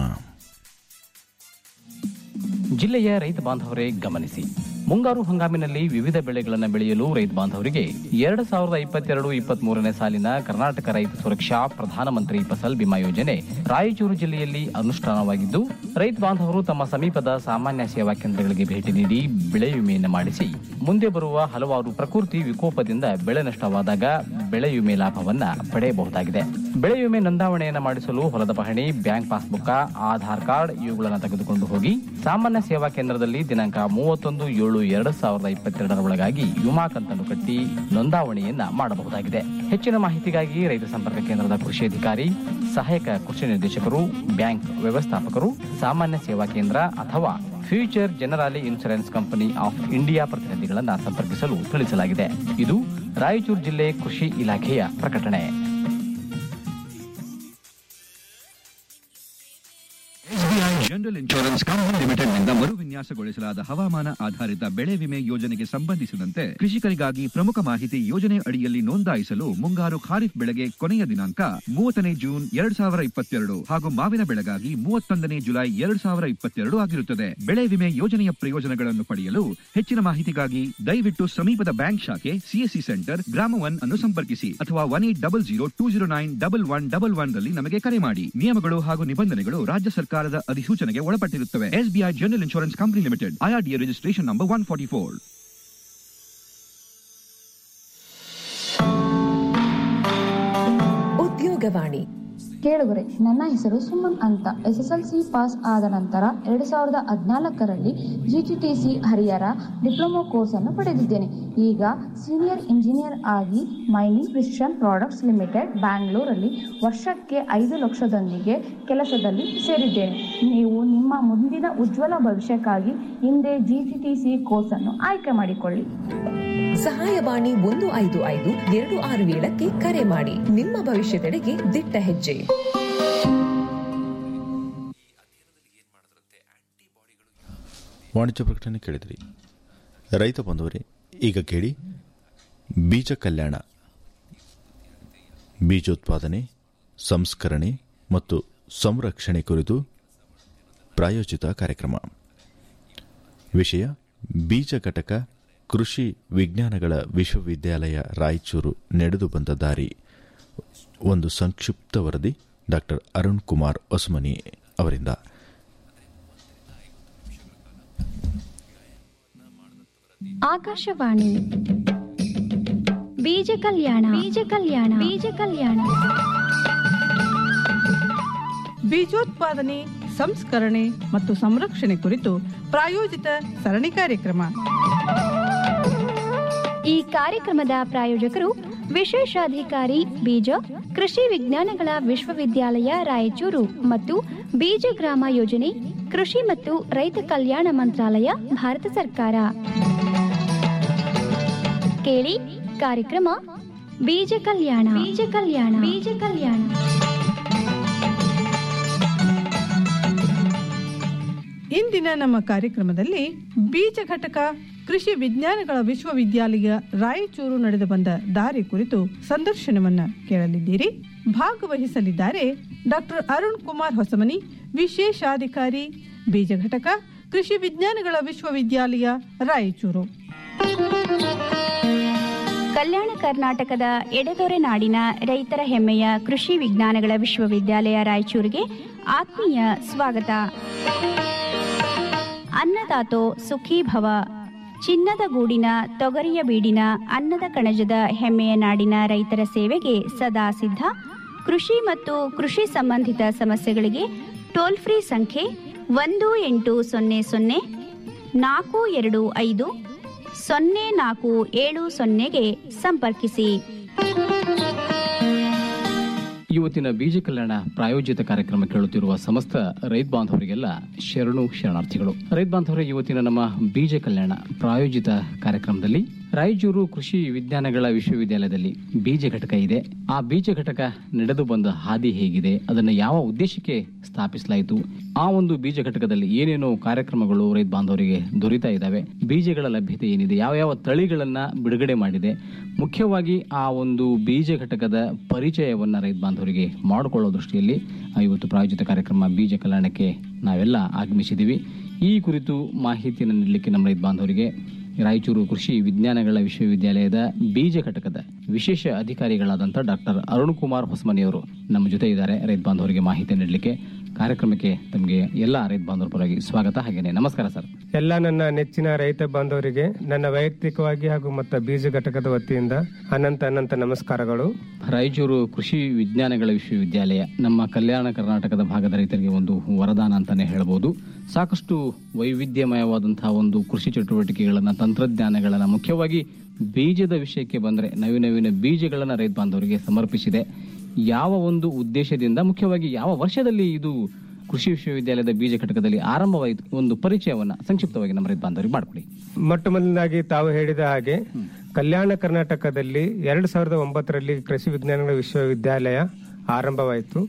ಜಿಲ್ಲೆಯ ರೈತ ಬಾಂಧವರೇ ಗಮನಿಸಿ ಮುಂಗಾರು ಹಂಗಾಮಿನಲ್ಲಿ ವಿವಿಧ ಬೆಳೆಗಳನ್ನು ಬೆಳೆಯಲು ರೈತ ಬಾಂಧವರಿಗೆ ಎರಡು ಸಾವಿರದ ಇಪ್ಪತ್ತೆರಡು ಇಪ್ಪತ್ತ್ ಮೂರನೇ ಸಾಲಿನ ಕರ್ನಾಟಕ ರೈತ ಸುರಕ್ಷಾ ಪ್ರಧಾನಮಂತ್ರಿ ಫಸಲ್ ಬಿಮಾ ಯೋಜನೆ ರಾಯಚೂರು ಜಿಲ್ಲೆಯಲ್ಲಿ ಅನುಷ್ಠಾನವಾಗಿದ್ದು ರೈತ ಬಾಂಧವರು ತಮ್ಮ ಸಮೀಪದ ಸಾಮಾನ್ಯ ಸೇವಾ ಕೇಂದ್ರಗಳಿಗೆ ಭೇಟಿ ನೀಡಿ ಬೆಳೆ ವಿಮೆಯನ್ನು ಮಾಡಿಸಿ ಮುಂದೆ ಬರುವ ಹಲವಾರು ಪ್ರಕೃತಿ ವಿಕೋಪದಿಂದ ಬೆಳೆ ನಷ್ಟವಾದಾಗ ಬೆಳೆ ವಿಮೆ ಲಾಭವನ್ನ ಪಡೆಯಬಹುದಾಗಿದೆ ಬೆಳೆ ವಿಮೆ ನೋಂದಾವಣೆಯನ್ನು ಮಾಡಿಸಲು ಹೊಲದ ಪಹಣಿ ಬ್ಯಾಂಕ್ ಪಾಸ್ಬುಕ್ ಆಧಾರ್ ಕಾರ್ಡ್ ಇವುಗಳನ್ನು ತೆಗೆದುಕೊಂಡು ಹೋಗಿ ಸಾಮಾನ್ಯ ಸೇವಾ ಕೇಂದ್ರದಲ್ಲಿ ದಿನಾಂಕ ಮೂವತ್ತೊಂದು ಏಳು ಎರಡು ಸಾವಿರದ ಇಪ್ಪತ್ತೆರಡರ ಒಳಗಾಗಿ ವಿಮಾ ಕಂತನ್ನು ಕಟ್ಟಿ ನೋಂದಾವಣೆಯನ್ನ ಮಾಡಬಹುದಾಗಿದೆ ಹೆಚ್ಚಿನ ಮಾಹಿತಿಗಾಗಿ ರೈತ ಸಂಪರ್ಕ ಕೇಂದ್ರದ ಕೃಷಿ ಅಧಿಕಾರಿ ಸಹಾಯಕ ಕೃಷಿ ನಿರ್ದೇಶಕರು ಬ್ಯಾಂಕ್ ವ್ಯವಸ್ಥಾಪಕರು ಸಾಮಾನ್ಯ ಸೇವಾ ಕೇಂದ್ರ ಅಥವಾ Future Generali insurance company of India ಪ್ರತಿನಿಧಿಗಳನ್ನು ಸಂಪರ್ಕಿಸಲು ತಿಳಿಸಲಾಗಿದೆ ಇದು ರಾಯಚೂರು ಜಿಲ್ಲೆ ಕೃಷಿ ಇಲಾಖೆಯ ಪ್ರಕಟಣೆ ಎಸ್ಬಿಐ ಜನರಲ್ ಇನ್ಶೂರೆನ್ಸ್ ಕಂಪನಿ ಲಿಮಿಟೆಡ್ನಿಂದ ಮರುವಿನ್ಯಾಸಗೊಳಿಸಲಾದ ಹವಾಮಾನ ಆಧಾರಿತ ಬೆಳೆ ವಿಮೆ ಯೋಜನೆಗೆ ಸಂಬಂಧಿಸಿದಂತೆ ಕೃಷಿಕರಿಗಾಗಿ ಪ್ರಮುಖ ಮಾಹಿತಿ ಯೋಜನೆ ಅಡಿಯಲ್ಲಿ ನೋಂದಾಯಿಸಲು ಮುಂಗಾರು ಖಾರಿಫ್ ಬೆಳೆಗೆ ಕೊನೆಯ ದಿನಾಂಕ ಮೂವತ್ತನೇ ಜೂನ್ ಎರಡ್ ಸಾವಿರ ಇಪ್ಪತ್ತೆರಡು ಹಾಗೂ ಮಾವಿನ ಬೆಳೆಗಾಗಿ ಮೂವತ್ತೊಂದನೇ ಜುಲೈ ಎರಡ್ ಸಾವಿರ ಇಪ್ಪತ್ತೆರಡು ಆಗಿರುತ್ತದೆ ಬೆಳೆ ವಿಮೆ ಯೋಜನೆಯ ಪ್ರಯೋಜನಗಳನ್ನು ಪಡೆಯಲು ಹೆಚ್ಚಿನ ಮಾಹಿತಿಗಾಗಿ ದಯವಿಟ್ಟು ಸಮೀಪದ ಬ್ಯಾಂಕ್ ಶಾಖೆ ಸಿಎಸ್ಸಿ ಸೆಂಟರ್ ಗ್ರಾಮ ಒನ್ ಅನ್ನು ಸಂಪರ್ಕಿಸಿ ಅಥವಾ one eight double zero two zero nine double one double one ರಲ್ಲಿ ನಮಗೆ ಕರೆ ಮಾಡಿ ನಿಯಮಗಳು ಹಾಗೂ ನಿಬಂಧನೆಗಳು ರಾಜ್ಯ ಸರ್ಕಾರದ ಅಧಿಸೂಚನೆಗೆ ಒಳಪಟ್ಟಿರುತ್ತವೆ SBI general insurance company limited IRDA registration number one forty four ಉದ್ಯೋಗವಾಣಿ ಕೇಳುಗರೆ ನನ್ನ ಹೆಸರು ಸುಮನ್ ಅಂತ S S L C pass ಆದ ನಂತರ ಎರಡು ಸಾವಿರದ ಹದಿನಾಲ್ಕರಲ್ಲಿ ಜಿಟಿಟಿಸಿ ಹರಿಹರ ಡಿಪ್ಲೊಮಾ ಕೋರ್ಸ್ ಅನ್ನು ಪಡೆದಿದ್ದೇನೆ ಈಗ ಸೀನಿಯರ್ ಇಂಜಿನಿಯರ್ ಆಗಿ ಮೈನಿಂಗ್ ಪ್ರಿಸಿಷನ್ ಪ್ರಾಡಕ್ಟ್ಸ್ ಲಿಮಿಟೆಡ್ ಬ್ಯಾಂಗ್ಳೂರಲ್ಲಿ ವರ್ಷಕ್ಕೆ ಐದು ಲಕ್ಷದೊಂದಿಗೆ ಕೆಲಸದಲ್ಲಿ ಸೇರಿದ್ದೇನೆ ನೀವು ನಿಮ್ಮ ಮುಂದಿನ ಉಜ್ವಲ ಭವಿಷ್ಯಕ್ಕಾಗಿ ಹಿಂದೆ ಜಿಟಿಟಿಸಿ ಕೋರ್ಸ್ ಅನ್ನು ಆಯ್ಕೆ ಮಾಡಿಕೊಳ್ಳಿ ಸಹಾಯವಾಣಿ ಒಂದು ಐದು ಐದು ಎರಡು ಆರು ಏಳಕ್ಕೆ ಕರೆ ಮಾಡಿ ನಿಮ್ಮ ಭವಿಷ್ಯದೆಡೆಗೆ ದಿಟ್ಟ ಹೆಜ್ಜೆ ವಾಣಿಜ್ಯ ಪ್ರಕಟಣೆ ಕೇಳಿದ್ರಿ ರೈತ ಬಂದವರೇ ಈಗ ಕೇಳಿ ಬೀಜ ಕಲ್ಯಾಣ ಬೀಜೋತ್ಪಾದನೆ ಸಂಸ್ಕರಣೆ ಮತ್ತು ಸಂರಕ್ಷಣೆ ಕುರಿತು ಪ್ರಾಯೋಜಿತ ಕಾರ್ಯಕ್ರಮ ವಿಷಯ ಬೀಜ ಘಟಕ ಕೃಷಿ ವಿಜ್ಞಾನಗಳ ವಿಶ್ವವಿದ್ಯಾಲಯ ರಾಯಚೂರು ನಡೆದು ಬಂದ ದಾರಿ ಒಂದು ಸಂಕ್ಷಿಪ್ತ ವರದಿ ಡಾಕ್ಟರ್ ಅರುಣ್ ಕುಮಾರ್ ಹೊಸಮನಿ ಅವರಿಂದ ಆಕಾಶವಾಣಿ ಬೀಜ ಕಲ್ಯಾಣ ಬೀಜ ಕಲ್ಯಾಣ ಬೀಜ ಕಲ್ಯಾಣ ಬೀಜೋತ್ಪಾದನೆ ಸಂಸ್ಕರಣೆ ಮತ್ತು ಸಂರಕ್ಷಣೆ ಕುರಿತು ಪ್ರಾಯೋಜಿತ ಸರಣಿ ಕಾರ್ಯಕ್ರಮ ಈ ಕಾರ್ಯಕ್ರಮದ ಪ್ರಾಯೋಜಕರು ವಿಶೇಷಾಧಿಕಾರಿ ಬೀಜ ಕೃಷಿ ವಿಜ್ಞಾನಗಳ ವಿಶ್ವವಿದ್ಯಾಲಯ ರಾಯಚೂರು ಮತ್ತು ಬೀಜ ಗ್ರಾಮ ಯೋಜನೆ ಕೃಷಿ ಮತ್ತು ರೈತ ಕಲ್ಯಾಣ ಮಂತ್ರಾಲಯ ಭಾರತ ಸರ್ಕಾರ ಕೇಳಿ ಕಾರ್ಯಕ್ರಮ ಬೀಜ ಕಲ್ಯಾಣ ಬೀಜ ಕಲ್ಯಾಣ ಬೀಜ ಕಲ್ಯಾಣ ಇಂದಿನ ನಮ್ಮ ಕಾರ್ಯಕ್ರಮದಲ್ಲಿ ಬೀಜ ಘಟಕ ಕೃಷಿ ವಿಜ್ಞಾನಗಳ ವಿಶ್ವವಿದ್ಯಾಲಯ ರಾಯಚೂರು ನಡೆದು ಬಂದ ದಾರಿ ಕುರಿತು ಸಂದರ್ಶನವನ್ನ ಕೇಳಲಿದ್ದೀರಿ ಭಾಗವಹಿಸಲಿದ್ದಾರೆ ಡಾಕ್ಟರ್ ಅರುಣ್ ಕುಮಾರ್ ಹೊಸಮನಿ ವಿಶೇಷಾಧಿಕಾರಿ ಬೀಜ ಘಟಕ ಕೃಷಿ ವಿಜ್ಞಾನಗಳ ವಿಶ್ವವಿದ್ಯಾಲಯ ರಾಯಚೂರು ಕಲ್ಯಾಣ ಕರ್ನಾಟಕದ ಎಡೆದೊರೆ ನಾಡಿನ ರೈತರ ಹೆಮ್ಮೆಯ ಕೃಷಿ ವಿಜ್ಞಾನಗಳ ವಿಶ್ವವಿದ್ಯಾಲಯ ರಾಯಚೂರಿಗೆ ಆತ್ಮೀಯ ಸ್ವಾಗತ ಅನ್ನದಾತೋ ಸುಖೀ ಭವ ಚಿನ್ನದ ಗೂಡಿನ ತೊಗರಿಯ ಬೀಡಿನ ಅನ್ನದ ಕಣಜದ ಹೆಮ್ಮೆಯ ನಾಡಿನ ರೈತರ ಸೇವೆಗೆ ಸದಾ ಸಿದ್ಧ ಕೃಷಿ ಮತ್ತು ಕೃಷಿ ಸಂಬಂಧಿತ ಸಮಸ್ಯೆಗಳಿಗೆ ಟೋಲ್ ಫ್ರೀ ಸಂಖ್ಯೆ ಒಂದು ಎಂಟು ಸೊನ್ನೆ ಸೊನ್ನೆ ನಾಲ್ಕು ಎರಡು ಐದು ಸೊನ್ನೆ ನಾಲ್ಕು ಏಳು ಸೊನ್ನೆಗೆ ಸಂಪರ್ಕಿಸಿ ಇವತ್ತಿನ ಬೀಜ ಕಲ್ಯಾಣ ಪ್ರಾಯೋಜಿತ ಕಾರ್ಯಕ್ರಮ ಕೇಳುತ್ತಿರುವ ಸಮಸ್ತ ರೈತ ಬಾಂಧವರಿಗೆಲ್ಲ ಶರಣು ಶರಣಾರ್ಥಿಗಳು ರೈತ ಬಾಂಧವರೇ ಇವತ್ತಿನ ನಮ್ಮ ಬೀಜ ಕಲ್ಯಾಣ ಪ್ರಾಯೋಜಿತ ಕಾರ್ಯಕ್ರಮದಲ್ಲಿ ರಾಯಚೂರು ಕೃಷಿ ವಿಜ್ಞಾನಗಳ ವಿಶ್ವವಿದ್ಯಾಲಯದಲ್ಲಿ ಬೀಜ ಘಟಕ ಇದೆ ಆ ಬೀಜ ಘಟಕ ನಡೆದು ಬಂದ ಹಾದಿ ಹೇಗಿದೆ ಅದನ್ನು ಯಾವ ಉದ್ದೇಶಕ್ಕೆ ಸ್ಥಾಪಿಸಲಾಯಿತು ಆ ಒಂದು ಬೀಜ ಘಟಕದಲ್ಲಿ ಏನೇನೋ ಕಾರ್ಯಕ್ರಮಗಳು ರೈತ ಬಾಂಧವರಿಗೆ ದೊರೀತಾ ಇದ್ದಾವೆ ಬೀಜಗಳ ಲಭ್ಯತೆ ಏನಿದೆ ಯಾವ ಯಾವ ತಳಿಗಳನ್ನ ಬಿಡುಗಡೆ ಮಾಡಿದೆ ಮುಖ್ಯವಾಗಿ ಆ ಒಂದು ಬೀಜ ಘಟಕದ ಪರಿಚಯವನ್ನ ರೈತ ಬಾಂಧವರಿಗೆ ಮಾಡಿಕೊಳ್ಳೋ ದೃಷ್ಟಿಯಲ್ಲಿ ಆ, ಇವತ್ತು ಪ್ರಾಯೋಜಿತ ಕಾರ್ಯಕ್ರಮ ಬೀಜ ಕಲ್ಯಾಣಕ್ಕೆ ನಾವೆಲ್ಲ ಆಗಮಿಸಿದ್ದೀವಿ ಈ ಕುರಿತು ಮಾಹಿತಿಯನ್ನು ನೀಡಲಿಕ್ಕೆ ನಮ್ಮ ರೈತ ಬಾಂಧವರಿಗೆ ರಾಯಚೂರು ಕೃಷಿ ವಿಜ್ಞಾನಗಳ ವಿಶ್ವವಿದ್ಯಾಲಯದ ಬೀಜ ಘಟಕದ ವಿಶೇಷ ಅಧಿಕಾರಿಗಳಾದಂಥ ಡಾಕ್ಟರ್ ಅರುಣ್ ಕುಮಾರ್ ಹೊಸಮನಿಯವರು ನಮ್ಮ ಜೊತೆ ಇದ್ದಾರೆ ರೈತ ಬಾಂಧವರಿಗೆ ಮಾಹಿತಿ ನೀಡಲಿಕ್ಕೆ ಕಾರ್ಯಕ್ರಮಕ್ಕೆ ತಮಗೆ ಎಲ್ಲ ರೈತ ಬಾಂಧವರ ಪರವಾಗಿ ಸ್ವಾಗತ ಹಾಗೇನೆ ನಮಸ್ಕಾರ ಸರ್ ಎಲ್ಲ ನನ್ನ ನೆಚ್ಚಿನ ರೈತ ಬಾಂಧವರಿಗೆ ನನ್ನ ವೈಯಕ್ತಿಕವಾಗಿ ಹಾಗೂ ಮತ್ತು ಬೀಜ ಘಟಕದ ವತಿಯಿಂದ ಅನಂತ ಅನಂತ ನಮಸ್ಕಾರಗಳು ರಾಯಚೂರು ಕೃಷಿ ವಿಜ್ಞಾನಗಳ ವಿಶ್ವವಿದ್ಯಾಲಯ ನಮ್ಮ ಕಲ್ಯಾಣ ಕರ್ನಾಟಕದ ಭಾಗದ ರೈತರಿಗೆ ಒಂದು ವರದಾನ ಅಂತಾನೆ ಹೇಳ್ಬೋದು ಸಾಕಷ್ಟು ವೈವಿಧ್ಯಮಯವಾದಂತಹ ಒಂದು ಕೃಷಿ ಚಟುವಟಿಕೆಗಳನ್ನ ತಂತ್ರಜ್ಞಾನಗಳನ್ನ ಮುಖ್ಯವಾಗಿ ಬೀಜದ ವಿಷಯಕ್ಕೆ ಬಂದ್ರೆ ನವೀನ ನವೀನ ಬೀಜಗಳನ್ನ ರೈತ ಬಾಂಧವರಿಗೆ ಸಮರ್ಪಿಸಿದೆ ಯಾವ ಒಂದು ಉದ್ದೇಶದಿಂದ ಮುಖ್ಯವಾಗಿ ಯಾವ ವರ್ಷದಲ್ಲಿ ಇದು ಕೃಷಿ ವಿಶ್ವವಿದ್ಯಾಲಯದ ಬೀಜ ಘಟಕದಲ್ಲಿ ಆರಂಭವಾಯಿತು ಒಂದು ಪರಿಚಯವನ್ನ ಸಂಕ್ಷಿಪ್ತವಾಗಿ ನಮ್ಮ ರೈತ ಬಾಂಧವರಿಗೆ ಮಾಡಿಕೊಡಿ ಮೊಟ್ಟ ಮೊದಲನಾಗಿ ತಾವು ಹೇಳಿದ ಹಾಗೆ ಕಲ್ಯಾಣ ಕರ್ನಾಟಕದಲ್ಲಿ ಎರಡ್ ಸಾವಿರದ ಒಂಬತ್ತರಲ್ಲಿ ಕೃಷಿ ವಿಜ್ಞಾನಗಳ ವಿಶ್ವವಿದ್ಯಾಲಯ ಆರಂಭವಾಯಿತು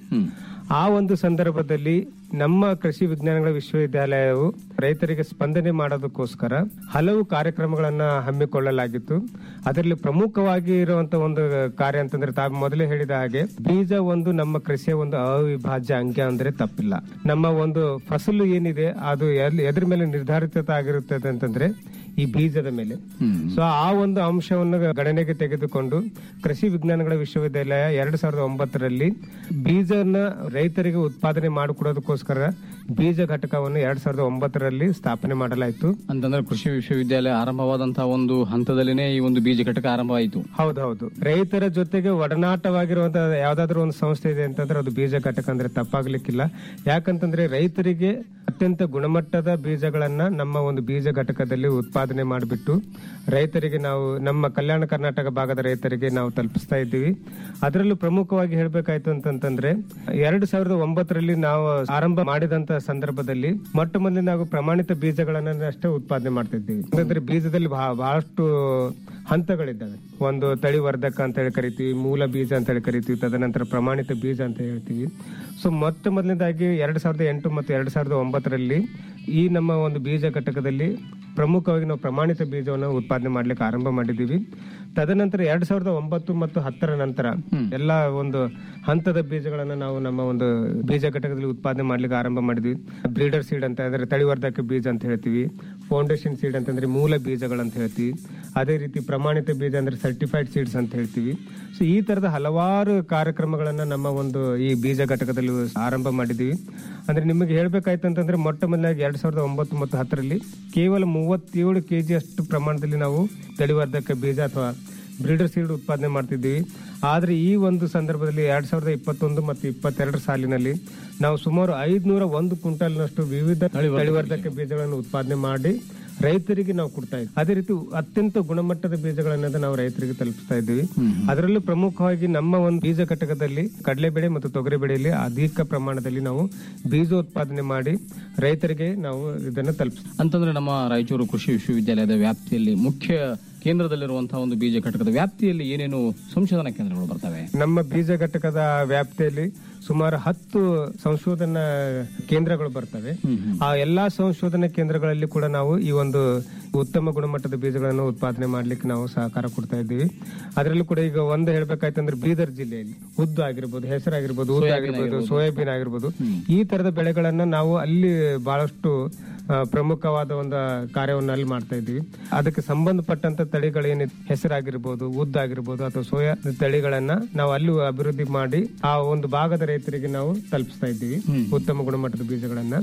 ಆ ಒಂದು ಸಂದರ್ಭದಲ್ಲಿ ನಮ್ಮ ಕೃಷಿ ವಿಜ್ಞಾನಗಳ ವಿಶ್ವವಿದ್ಯಾಲಯವು ರೈತರಿಗೆ ಸ್ಪಂದನೆ ಮಾಡೋದಕ್ಕೋಸ್ಕರ ಹಲವು ಕಾರ್ಯಕ್ರಮಗಳನ್ನ ಹಮ್ಮಿಕೊಳ್ಳಲಾಗಿತ್ತು ಅದರಲ್ಲಿ ಪ್ರಮುಖವಾಗಿ ಇರುವಂತಹ ಒಂದು ಕಾರ್ಯ ಅಂತಂದ್ರೆ ತಾವು ಮೊದಲೇ ಹೇಳಿದ ಹಾಗೆ ಬೀಜ ಒಂದು ನಮ್ಮ ಕೃಷಿಯ ಒಂದು ಅವಿಭಾಜ್ಯ ಅಂಗ ಅಂದ್ರೆ ತಪ್ಪಿಲ್ಲ ನಮ್ಮ ಒಂದು ಫಸಲು ಏನಿದೆ ಅದು ಎಲ್- ಎದ್ರ ಮೇಲೆ ನಿರ್ಧಾರಿತ ಆಗಿರುತ್ತದೆ ಅಂತಂದ್ರೆ ಈ ಬೀಜದ ಮೇಲೆ ಸೊ ಆ ಒಂದು ಅಂಶವನ್ನು ಗಣನೆಗೆ ತೆಗೆದುಕೊಂಡು ಕೃಷಿ ವಿಜ್ಞಾನಗಳ ವಿಶ್ವವಿದ್ಯಾಲಯ ಎರಡ್ ಸಾವಿರದ ಒಂಬತ್ತರಲ್ಲಿ ಬೀಜನ ರೈತರಿಗೆ ಉತ್ಪಾದನೆ ಮಾಡಿಕೊಡೋದಕ್ಕೋಸ್ಕರ ಬೀಜ ಘಟಕವನ್ನು ಎರಡ್ ಸಾವಿರದ ಒಂಬತ್ತರಲ್ಲಿ ಸ್ಥಾಪನೆ ಮಾಡಲಾಯಿತು ಅಂತಂದ್ರೆ ಕೃಷಿ ವಿಶ್ವವಿದ್ಯಾಲಯ ಆರಂಭವಾದಂತಹ ಒಂದು ಹಂತದಲ್ಲಿನೇ ಈ ಒಂದು ಬೀಜ ಘಟಕ ಆರಂಭವಾಯಿತು ಹೌದೌದು ರೈತರ ಜೊತೆಗೆ ಒಡನಾಟವಾಗಿರುವಂತಹ ಯಾವ್ದಾದ್ರು ಒಂದು ಸಂಸ್ಥೆ ಇದೆ ಅಂತಂದ್ರೆ ಅದು ಬೀಜ ಘಟಕ ಅಂದ್ರೆ ತಪ್ಪಾಗ್ಲಿಕ್ಕಿಲ್ಲ ಯಾಕಂತಂದ್ರೆ ರೈತರಿಗೆ ಅತ್ಯಂತ ಗುಣಮಟ್ಟದ ಬೀಜಗಳನ್ನ ನಮ್ಮ ಒಂದು ಬೀಜ ಘಟಕದಲ್ಲಿ ಉತ್ಪಾದನೆ ಮಾಡಿಬಿಟ್ಟು ರೈತರಿಗೆ ನಾವು ನಮ್ಮ ಕಲ್ಯಾಣ ಕರ್ನಾಟಕ ಭಾಗದ ರೈತರಿಗೆ ನಾವು ತಲುಪಿಸ್ತಾ ಇದ್ದೀವಿ ಅದರಲ್ಲೂ ಪ್ರಮುಖವಾಗಿ ಹೇಳ್ಬೇಕಾಯ್ತು ಅಂತಂತಂದ್ರೆ ಎರಡು ಸಾವಿರದ ಒಂಬತ್ತರಲ್ಲಿ ನಾವು ಆರಂಭ ಮಾಡಿದಂತ ಸಂದರ್ಭದಲ್ಲಿ ಮೊಟ್ಟ ಮೊದಲು ನಾವು ಪ್ರಮಾಣಿತ ಬೀಜಗಳನ್ನ ಅಷ್ಟೇ ಉತ್ಪಾದನೆ ಮಾಡ್ತಿದ್ದೀವಿ ಅಂದ್ರೆ ಬೀಜದಲ್ಲಿ ಬಹಳ- ಬಹಳಷ್ಟು ಹಂತಗಳಿದ್ದಾವೆ ಒಂದು ತಳಿವರ್ಧಕ ಅಂತ ಹೇಳಿ ಕರಿತೀವಿ ಮೂಲ ಬೀಜ ಅಂತ ಹೇಳಿ ಕರಿತೀವಿ ತದನಂತರ ಪ್ರಮಾಣಿತ ಬೀಜ ಅಂತ ಹೇಳ್ತೀವಿ ಸೊ ಮೊತ್ತ ಮೊದಲನೇದಾಗಿ ಎರಡ್ ಸಾವಿರದ ಎಂಟು ಮತ್ತು ಎರಡ್ ಸಾವಿರದ ಒಂಬತ್ತರಲ್ಲಿ ಈ ನಮ್ಮ ಒಂದು ಬೀಜ ಘಟಕದಲ್ಲಿ ಪ್ರಮುಖವಾಗಿ ನಾವು ಪ್ರಮಾಣಿತ ಬೀಜವನ್ನು ಉತ್ಪಾದನೆ ಮಾಡ್ಲಿಕ್ಕೆ ಆರಂಭ ಮಾಡಿದ್ದೀವಿ ತದನಂತರ ಎರಡ್ ಸಾವಿರದ ಒಂಬತ್ತು ಮತ್ತು ಹತ್ತರ ನಂತರ ಎಲ್ಲ ಒಂದು ಹಂತದ ಬೀಜಗಳನ್ನ ನಾವು ನಮ್ಮ ಒಂದು ಬೀಜ ಘಟಕದಲ್ಲಿ ಉತ್ಪಾದನೆ ಮಾಡ್ಲಿಕ್ಕೆ ಆರಂಭ ಮಾಡಿದ್ವಿ ಬ್ರೀಡರ್ ಸೀಡ್ ಅಂತ ಅಂದ್ರೆ ತಳಿವರ್ಧಕ ಬೀಜ ಅಂತ ಹೇಳ್ತೀವಿ ಫೌಂಡೇಶನ್ ಸೀಡ್ ಅಂತಂದ್ರೆ ಮೂಲ ಬೀಜಗಳಂತ ಹೇಳ್ತೀವಿ ಅದೇ ರೀತಿ ಪ್ರಮಾಣಿತ ಬೀಜ ಅಂದ್ರೆ ಸರ್ಟಿಫೈಡ್ ಸೀಡ್ಸ್ ಅಂತ ಹೇಳ್ತೀವಿ ಸೊ ಈ ತರದ ಹಲವಾರು ಕಾರ್ಯಕ್ರಮಗಳನ್ನ ನಮ್ಮ ಒಂದು ಈ ಬೀಜ ಘಟಕದಲ್ಲಿ ಆರಂಭ ಮಾಡಿದ್ದೀವಿ ಅಂದ್ರೆ ನಿಮಗೆ ಹೇಳ್ಬೇಕಾಯ್ತು ಅಂತಂದ್ರೆ ಮೊಟ್ಟ ಮೊದಲಾಗಿ ಎರಡ್ ಸಾವಿರದ ಒಂಬತ್ತು ಮತ್ತು ಹತ್ತರಲ್ಲಿ ಕೇವಲ ಮೂವತ್ತೇಳು ಕೆಜಿ ಅಷ್ಟು ಪ್ರಮಾಣದಲ್ಲಿ ನಾವು ತಳಿವರ್ಧಕ ಬೀಜ ಅಥವಾ ಬ್ರೀಡರ್ ಸೀಡ್ ಉತ್ಪಾದನೆ ಮಾಡ್ತಿದ್ದೀವಿ ಆದ್ರೆ ಈ ಒಂದು ಸಂದರ್ಭದಲ್ಲಿ ಎರಡ್ ಸಾವಿರದ ಇಪ್ಪತ್ತೊಂದು ಮತ್ತು ಇಪ್ಪತ್ತೆರಡರ ಸಾಲಿನಲ್ಲಿ ನಾವು ಸುಮಾರು ಐದ್ನೂರ ಒಂದು ಕ್ವಿಂಟಾಲ್ನಷ್ಟು ವಿವಿಧ ತಳಿವರ್ಧಕ ಬೀಜಗಳನ್ನು ಉತ್ಪಾದನೆ ಮಾಡಿ ರೈತರಿಗೆ ನಾವು ಕೊಡ್ತಾ ಇದ್ದೀವಿ ಅದೇ ರೀತಿ ಅತ್ಯಂತ ಗುಣಮಟ್ಟದ ಬೀಜಗಳನ್ನ ನಾವು ರೈತರಿಗೆ ತಲುಪಿಸ್ತಾ ಇದ್ದೀವಿ ಅದರಲ್ಲೂ ಪ್ರಮುಖವಾಗಿ ನಮ್ಮ ಒಂದು ಬೀಜ ಘಟಕದಲ್ಲಿ ಕಡಲೆಬೇಳೆ ಮತ್ತು ತೊಗರಿ ಬೆಳೆಯಲ್ಲಿ ಅಧಿಕ ಪ್ರಮಾಣದಲ್ಲಿ ನಾವು ಬೀಜೋತ್ಪಾದನೆ ಮಾಡಿ ರೈತರಿಗೆ ನಾವು ಇದನ್ನು ತಲುಪಿಸ್ತೀವಿ ಅಂತಂದ್ರೆ ನಮ್ಮ ರಾಯಚೂರು ಕೃಷಿ ವಿಶ್ವವಿದ್ಯಾಲಯದ ವ್ಯಾಪ್ತಿಯಲ್ಲಿ ಮುಖ್ಯ ಕೇಂದ್ರದಲ್ಲಿರುವಂತಹ ಒಂದು ಬೀಜ ಘಟಕದ ವ್ಯಾಪ್ತಿಯಲ್ಲಿ ಏನೇನು ಸಂಶೋಧನಾ ಕೇಂದ್ರಗಳು ಬರ್ತವೆ ನಮ್ಮ ಬೀಜ ಘಟಕದ ವ್ಯಾಪ್ತಿಯಲ್ಲಿ ಸುಮಾರು ಹತ್ತು ಸಂಶೋಧನಾ ಕೇಂದ್ರಗಳು ಬರ್ತವೆ ಆ ಎಲ್ಲಾ ಸಂಶೋಧನಾ ಕೇಂದ್ರಗಳಲ್ಲಿ ಕೂಡ ನಾವು ಈ ಒಂದು ಉತ್ತಮ ಗುಣಮಟ್ಟದ ಬೀಜಗಳನ್ನು ಉತ್ಪಾದನೆ ಮಾಡ್ಲಿಕ್ಕೆ ನಾವು ಸಹಕಾರ ಕೊಡ್ತಾ ಇದ್ದೀವಿ ಅದರಲ್ಲೂ ಕೂಡ ಈಗ ಒಂದು ಹೇಳ್ಬೇಕಾಯ್ತಂದ್ರೆ ಬೀದರ್ ಜಿಲ್ಲೆಯಲ್ಲಿ ಉದ್ದು ಆಗಿರ್ಬೋದು ಹೆಸರಾಗಿರ್ಬೋದು ಉದ್ದು ಆಗಿರ್ಬೋದು ಸೋಯಾಬೀನ್ ಆಗಿರ್ಬೋದು ಈ ತರದ ಬೆಳೆಗಳನ್ನ ನಾವು ಅಲ್ಲಿ ಬಹಳಷ್ಟು ಆ, ಪ್ರಮುಖವಾದ ಒಂದು ಕಾರ್ಯವನ್ನು ಅಲ್ಲಿ ಮಾಡ್ತಾ ಇದ್ದೀವಿ ಅದಕ್ಕೆ ಸಂಬಂಧಪಟ್ಟಂತ ತಳಿಗಳೇನಿದೆ ಹೆಸರಾಗಿರ್ಬೋದು ಉದ್ದಾಗಿರ್ಬೋದು ಅಥವಾ ಸೋಯಾ ತಳಿಗಳನ್ನ ನಾವು ಅಲ್ಲಿ ಅಭಿವೃದ್ಧಿ ಮಾಡಿ ಆ ಒಂದು ಭಾಗದ ರೈತರಿಗೆ ನಾವು ತಲುಪಿಸ್ತಾ ಇದ್ದೀವಿ ಉತ್ತಮ ಗುಣಮಟ್ಟದ ಬೀಜಗಳನ್ನ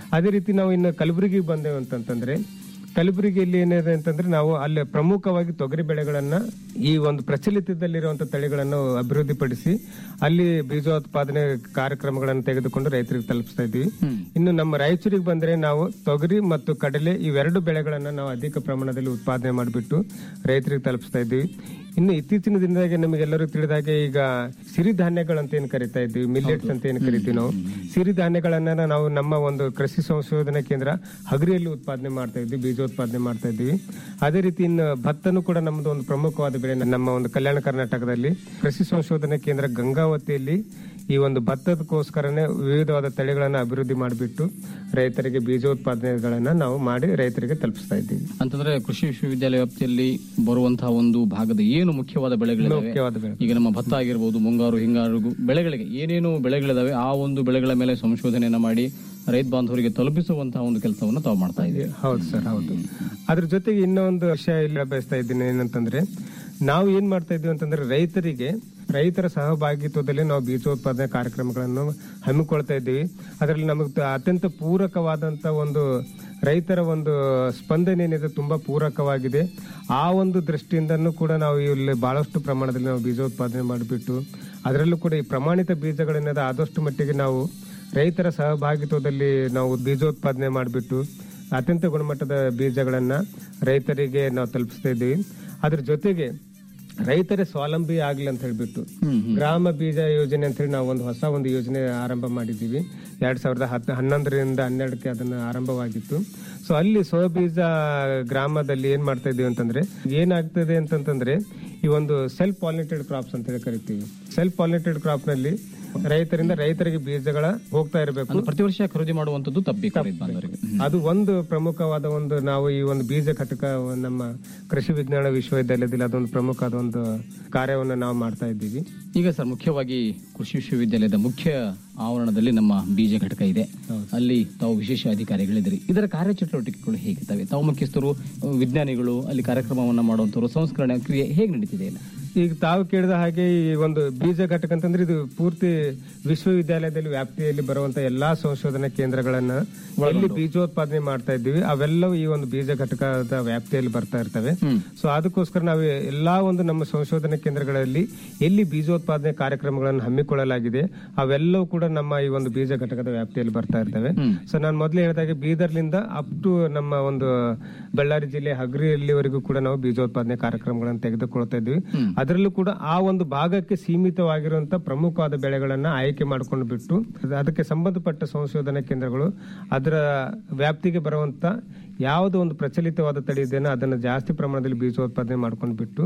ಅದೇ ರೀತಿ ನಾವು ಇನ್ನು ಕಲಬುರಗಿಗೆ ಬಂದೇವು ಅಂತಂತಂದ್ರೆ ಕಲಬುರಗಿಯಲ್ಲಿ ಏನಿದೆ ಅಂತಂದ್ರೆ ನಾವು ಅಲ್ಲಿ ಪ್ರಮುಖವಾಗಿ ತೊಗರಿ ಬೆಳೆಗಳನ್ನ ಈ ಒಂದು ಪ್ರಚಲಿತದಲ್ಲಿರುವಂತ ತಳಿಗಳನ್ನು ಅಭಿವೃದ್ಧಿಪಡಿಸಿ ಅಲ್ಲಿ ಬೀಜೋತ್ಪಾದನೆ ಕಾರ್ಯಕ್ರಮಗಳನ್ನು ತೆಗೆದುಕೊಂಡು ರೈತರಿಗೆ ತಲುಪಿಸ್ತಾ ಇದ್ದೀವಿ ಇನ್ನು ನಮ್ಮ ರಾಯಚೂರಿಗೆ ಬಂದ್ರೆ ನಾವು ತೊಗರಿ ಮತ್ತು ಕಡಲೆ ಇವೆರಡು ಬೆಳೆಗಳನ್ನ ನಾವು ಅಧಿಕ ಪ್ರಮಾಣದಲ್ಲಿ ಉತ್ಪಾದನೆ ಮಾಡಿಬಿಟ್ಟು ರೈತರಿಗೆ ತಲುಪಿಸ್ತಾ ಇದ್ದೀವಿ ಇನ್ನು ಇತ್ತೀಚಿನ ದಿನದಾಗೆ ನಮಗೆಲ್ಲರೂ ತಿಳಿದಾಗೆ ಈಗ ಸಿರಿಧಾನ್ಯಗಳಂತ ಏನ್ ಕರಿತಾ ಇದ್ದೀವಿ ಮಿಲ್ಲೆಟ್ಸ್ ಅಂತ ಏನ್ ಕರಿತೀವಿ ನಾವು ಸಿರಿಧಾನ್ಯಗಳನ್ನ ನಾವು ನಮ್ಮ ಒಂದು ಕೃಷಿ ಸಂಶೋಧನಾ ಕೇಂದ್ರ ಹಗರಿಯಲ್ಲಿ ಉತ್ಪಾದನೆ ಮಾಡ್ತಾ ಇದ್ವಿ ಬೀಜೋತ್ಪಾದನೆ ಮಾಡ್ತಾ ಇದ್ದೀವಿ ಅದೇ ರೀತಿ ಇನ್ನು ಭತ್ತನೂ ಕೂಡ ನಮ್ಮದು ಒಂದು ಪ್ರಮುಖವಾದ ಬೆಳೆ ನಮ್ಮ ಒಂದು ಕಲ್ಯಾಣ ಕರ್ನಾಟಕದಲ್ಲಿ ಕೃಷಿ ಸಂಶೋಧನಾ ಕೇಂದ್ರ ಗಂಗಾವತಿಯಲ್ಲಿ ಈ ಒಂದು ಭತ್ತದಕ್ಕೋಸ್ಕರನೇ ವಿವಿಧವಾದ ತಳಿಗಳನ್ನ ಅಭಿವೃದ್ಧಿ ಮಾಡಿಬಿಟ್ಟು ರೈತರಿಗೆ ಬೀಜೋತ್ಪಾದನೆಗಳನ್ನ ನಾವು ಮಾಡಿ ರೈತರಿಗೆ ತಲುಪಿಸ್ತಾ ಇದ್ದೀವಿ ಅಂತಂದ್ರೆ ಕೃಷಿ ವಿಶ್ವವಿದ್ಯಾಲಯ ವ್ಯಾಪ್ತಿಯಲ್ಲಿ ಬರುವಂತಹ ಒಂದು ಭಾಗದ ಏನು ಮುಖ್ಯವಾದ ಬೆಳೆಗಳಿವೆ ಮುಖ್ಯವಾದ ಬೆಳೆ ಈಗ ನಮ್ಮ ಭತ್ತ ಆಗಿರ್ಬೋದು ಮುಂಗಾರು ಹಿಂಗಾರು ಬೆಳೆಗಳಿಗೆ ಏನೇನು ಬೆಳೆಗಳಿದಾವೆ ಆ ಒಂದು ಬೆಳೆಗಳ ಮೇಲೆ ಸಂಶೋಧನೆಯನ್ನ ಮಾಡಿ ರೈತ ಬಾಂಧವರಿಗೆ ತಲುಪಿಸುವಂತಹ ಒಂದು ಕೆಲಸವನ್ನು ತಾವು ಮಾಡ್ತಾ ಇದ್ದೀವಿ ಹೌದು ಸರ್ ಹೌದು ಅದ್ರ ಜೊತೆಗೆ ಇನ್ನೊಂದು ವಿಷಯ ಇಲ್ಲಿ ಬಯಸ್ತಾ ಇದ್ದೀನಿ ಏನಂತಂದ್ರೆ ನಾವು ಏನ್ ಮಾಡ್ತಾ ಇದ್ವಿ ಅಂತಂದ್ರೆ ರೈತರಿಗೆ ರೈತರ ಸಹಭಾಗಿತ್ವದಲ್ಲಿ ನಾವು ಬೀಜೋತ್ಪಾದನೆ ಕಾರ್ಯಕ್ರಮಗಳನ್ನು ಹಮ್ಮಿಕೊಳ್ತಾ ಇದ್ದೀವಿ ಅದರಲ್ಲಿ ನಮಗೆ ಅತ್ಯಂತ ಪೂರಕವಾದಂತ ಒಂದು ರೈತರ ಒಂದು ಸ್ಪಂದನೆ ಏನಿದೆ ತುಂಬಾ ಪೂರಕವಾಗಿದೆ ಆ ಒಂದು ದೃಷ್ಟಿಯಿಂದನೂ ಕೂಡ ನಾವು ಇಲ್ಲಿ ಬಹಳಷ್ಟು ಪ್ರಮಾಣದಲ್ಲಿ ನಾವು ಬೀಜೋತ್ಪಾದನೆ ಮಾಡಿಬಿಟ್ಟು ಅದರಲ್ಲೂ ಕೂಡ ಈ ಪ್ರಮಾಣಿತ ಬೀಜಗಳೇನಿದೆ ಆದಷ್ಟು ಮಟ್ಟಿಗೆ ನಾವು ರೈತರ ಸಹಭಾಗಿತ್ವದಲ್ಲಿ ನಾವು ಬೀಜೋತ್ಪಾದನೆ ಮಾಡಿಬಿಟ್ಟು ಅತ್ಯಂತ ಗುಣಮಟ್ಟದ ಬೀಜಗಳನ್ನ ರೈತರಿಗೆ ನಾವು ತಲುಪಿಸ್ತಾ ಇದ್ದೀವಿ ಅದ್ರ ಜೊತೆಗೆ ರೈತರೇ ಸ್ವಾವಲಂಬಿ ಆಗ್ಲಿ ಅಂತ ಹೇಳ್ಬಿಟ್ಟು ಗ್ರಾಮ ಬೀಜ ಯೋಜನೆ ಅಂತ ಹೇಳಿ ನಾವು ಒಂದು ಹೊಸ ಒಂದು ಯೋಜನೆ ಆರಂಭ ಮಾಡಿದ್ದೀವಿ ಎರಡ್ ಸಾವಿರದ ಹತ್ ಹನ್ನೊಂದರಿಂದ ಹನ್ನೆರಡಕ್ಕೆ ಅದನ್ನ ಆರಂಭವಾಗಿತ್ತು ಸೊ ಅಲ್ಲಿ ಸ್ವಬೀಜ ಗ್ರಾಮದಲ್ಲಿ ಏನ್ ಮಾಡ್ತಾ ಇದೀವಿ ಅಂತಂದ್ರೆ ಏನಾಗ್ತದೆ ಅಂತಂತಂದ್ರೆ ಈ ಒಂದು ಸೆಲ್ಫ್ ಪಾಲಿನೇಟೆಡ್ ಕ್ರಾಪ್ಸ್ ಅಂತ ಹೇಳಿ ಕರಿತೀವಿ ಸೆಲ್ಫ್ ಪಾಲಿನೇಟೆಡ್ ಕ್ರಾಪ್ ನಲ್ಲಿ ರೈತರಿಂದ ರೈತರಿಗೆ ಬೀಜಗಳ ಹೋಗ್ತಾ ಇರಬೇಕು ಪ್ರತಿ ವರ್ಷ ಖರೀದಿ ಮಾಡುವಂತದ್ದು ತಪ್ಪಬೇಕು ರೈತ ಬಾಂಧವರಿಗೆ ಅದು ಒಂದು ಪ್ರಮುಖವಾದ ಒಂದು ನಾವು ಈ ಒಂದು ಬೀಜ ಘಟಕ ನಮ್ಮ ಕೃಷಿ ವಿಜ್ಞಾನ ವಿಶ್ವವಿದ್ಯಾಲಯದಲ್ಲಿ ಅದೊಂದು ಪ್ರಮುಖವಾದ ಒಂದು ಕಾರ್ಯವನ್ನು ನಾವು ಮಾಡ್ತಾ ಇದ್ದೀವಿ ಈಗ ಸರ್ ಮುಖ್ಯವಾಗಿ ಕೃಷಿ ವಿಶ್ವವಿದ್ಯಾಲಯದ ಮುಖ್ಯ ಆವರಣದಲ್ಲಿ ನಮ್ಮ ಬೀಜ ಘಟಕ ಇದೆ ಅಲ್ಲಿ ತಾವು ವಿಶೇಷ ಅಧಿಕಾರಿಗಳಿದ್ದೀರಿ ಇದರ ಕಾರ್ಯಚಟುವಟಿಕೆಗಳು ಹೇಗಿರ್ತವೆ ತಾವು ಮುಖ್ಯಸ್ಥರು ವಿಜ್ಞಾನಿಗಳು ಅಲ್ಲಿ ಕಾರ್ಯಕ್ರಮವನ್ನ ಮಾಡುವಂತವರು ಸಂಸ್ಕರಣೆ ಕ್ರಿಯೆ ಹೇಗೆ ನಡೀತಿದೆ ಇಲ್ಲ ಈಗ ತಾವು ಕೇಳಿದ ಹಾಗೆ ಈ ಒಂದು ಬೀಜ ಘಟಕ ಅಂತಂದ್ರೆ ಇದು ಪೂರ್ತಿ ವಿಶ್ವವಿದ್ಯಾಲಯದಲ್ಲಿ ವ್ಯಾಪ್ತಿಯಲ್ಲಿ ಬರುವಂತ ಎಲ್ಲಾ ಸಂಶೋಧನಾ ಕೇಂದ್ರಗಳನ್ನ ಎಲ್ಲಿ ಬೀಜೋತ್ಪಾದನೆ ಮಾಡ್ತಾ ಇದ್ದೀವಿ ಅವೆಲ್ಲವೂ ಈ ಒಂದು ಬೀಜ ಘಟಕದ ವ್ಯಾಪ್ತಿಯಲ್ಲಿ ಬರ್ತಾ ಇರ್ತವೆ ಸೊ ಅದಕ್ಕೋಸ್ಕರ ನಾವು ಎಲ್ಲಾ ಒಂದು ನಮ್ಮ ಸಂಶೋಧನಾ ಕೇಂದ್ರಗಳಲ್ಲಿ ಎಲ್ಲಿ ಬೀಜೋತ್ಪಾದನೆ ಕಾರ್ಯಕ್ರಮಗಳನ್ನು ಹಮ್ಮಿಕೊಳ್ಳಲಾಗಿದೆ ಅವೆಲ್ಲವೂ ಕೂಡ ನಮ್ಮ ಈ ಒಂದು ಬೀಜ ಘಟಕದ ವ್ಯಾಪ್ತಿಯಲ್ಲಿ ಬರ್ತಾ ಇರ್ತವೆ ಸೊ ನಾನು ಮೊದಲು ಹೇಳಿದಾಗೆ ಬೀದರ್ಲಿಂದ ಅಪ್ ಟು ನಮ್ಮ ಒಂದು ಬಳ್ಳಾರಿ ಜಿಲ್ಲೆ ಹಗರಿಯಲ್ಲಿವರೆಗೂ ಕೂಡ ನಾವು ಬೀಜೋತ್ಪಾದನೆ ಕಾರ್ಯಕ್ರಮಗಳನ್ನು ತೆಗೆದುಕೊಳ್ತಾ ಇದ್ವಿ ಅದರಲ್ಲೂ ಕೂಡ ಆ ಒಂದು ಭಾಗಕ್ಕೆ ಸೀಮಿತವಾಗಿರುವಂತ ಪ್ರಮುಖವಾದ ಬೆಳೆಗಳನ್ನ ಆಯ್ಕೆ ಮಾಡ್ಕೊಂಡು ಬಿಟ್ಟು ಅದಕ್ಕೆ ಸಂಬಂಧಪಟ್ಟ ಸಂಶೋಧನಾ ಕೇಂದ್ರಗಳು ಅದರ ವ್ಯಾಪ್ತಿಗೆ ಬರುವಂತ ಯಾವುದೋ ಒಂದು ಪ್ರಚಲಿತವಾದ ತಳಿ ಇದೆಯೋ ಅದನ್ನ ಜಾಸ್ತಿ ಪ್ರಮಾಣದಲ್ಲಿ ಬೀಜೋತ್ಪಾದನೆ ಮಾಡ್ಕೊಂಡು ಬಿಟ್ಟು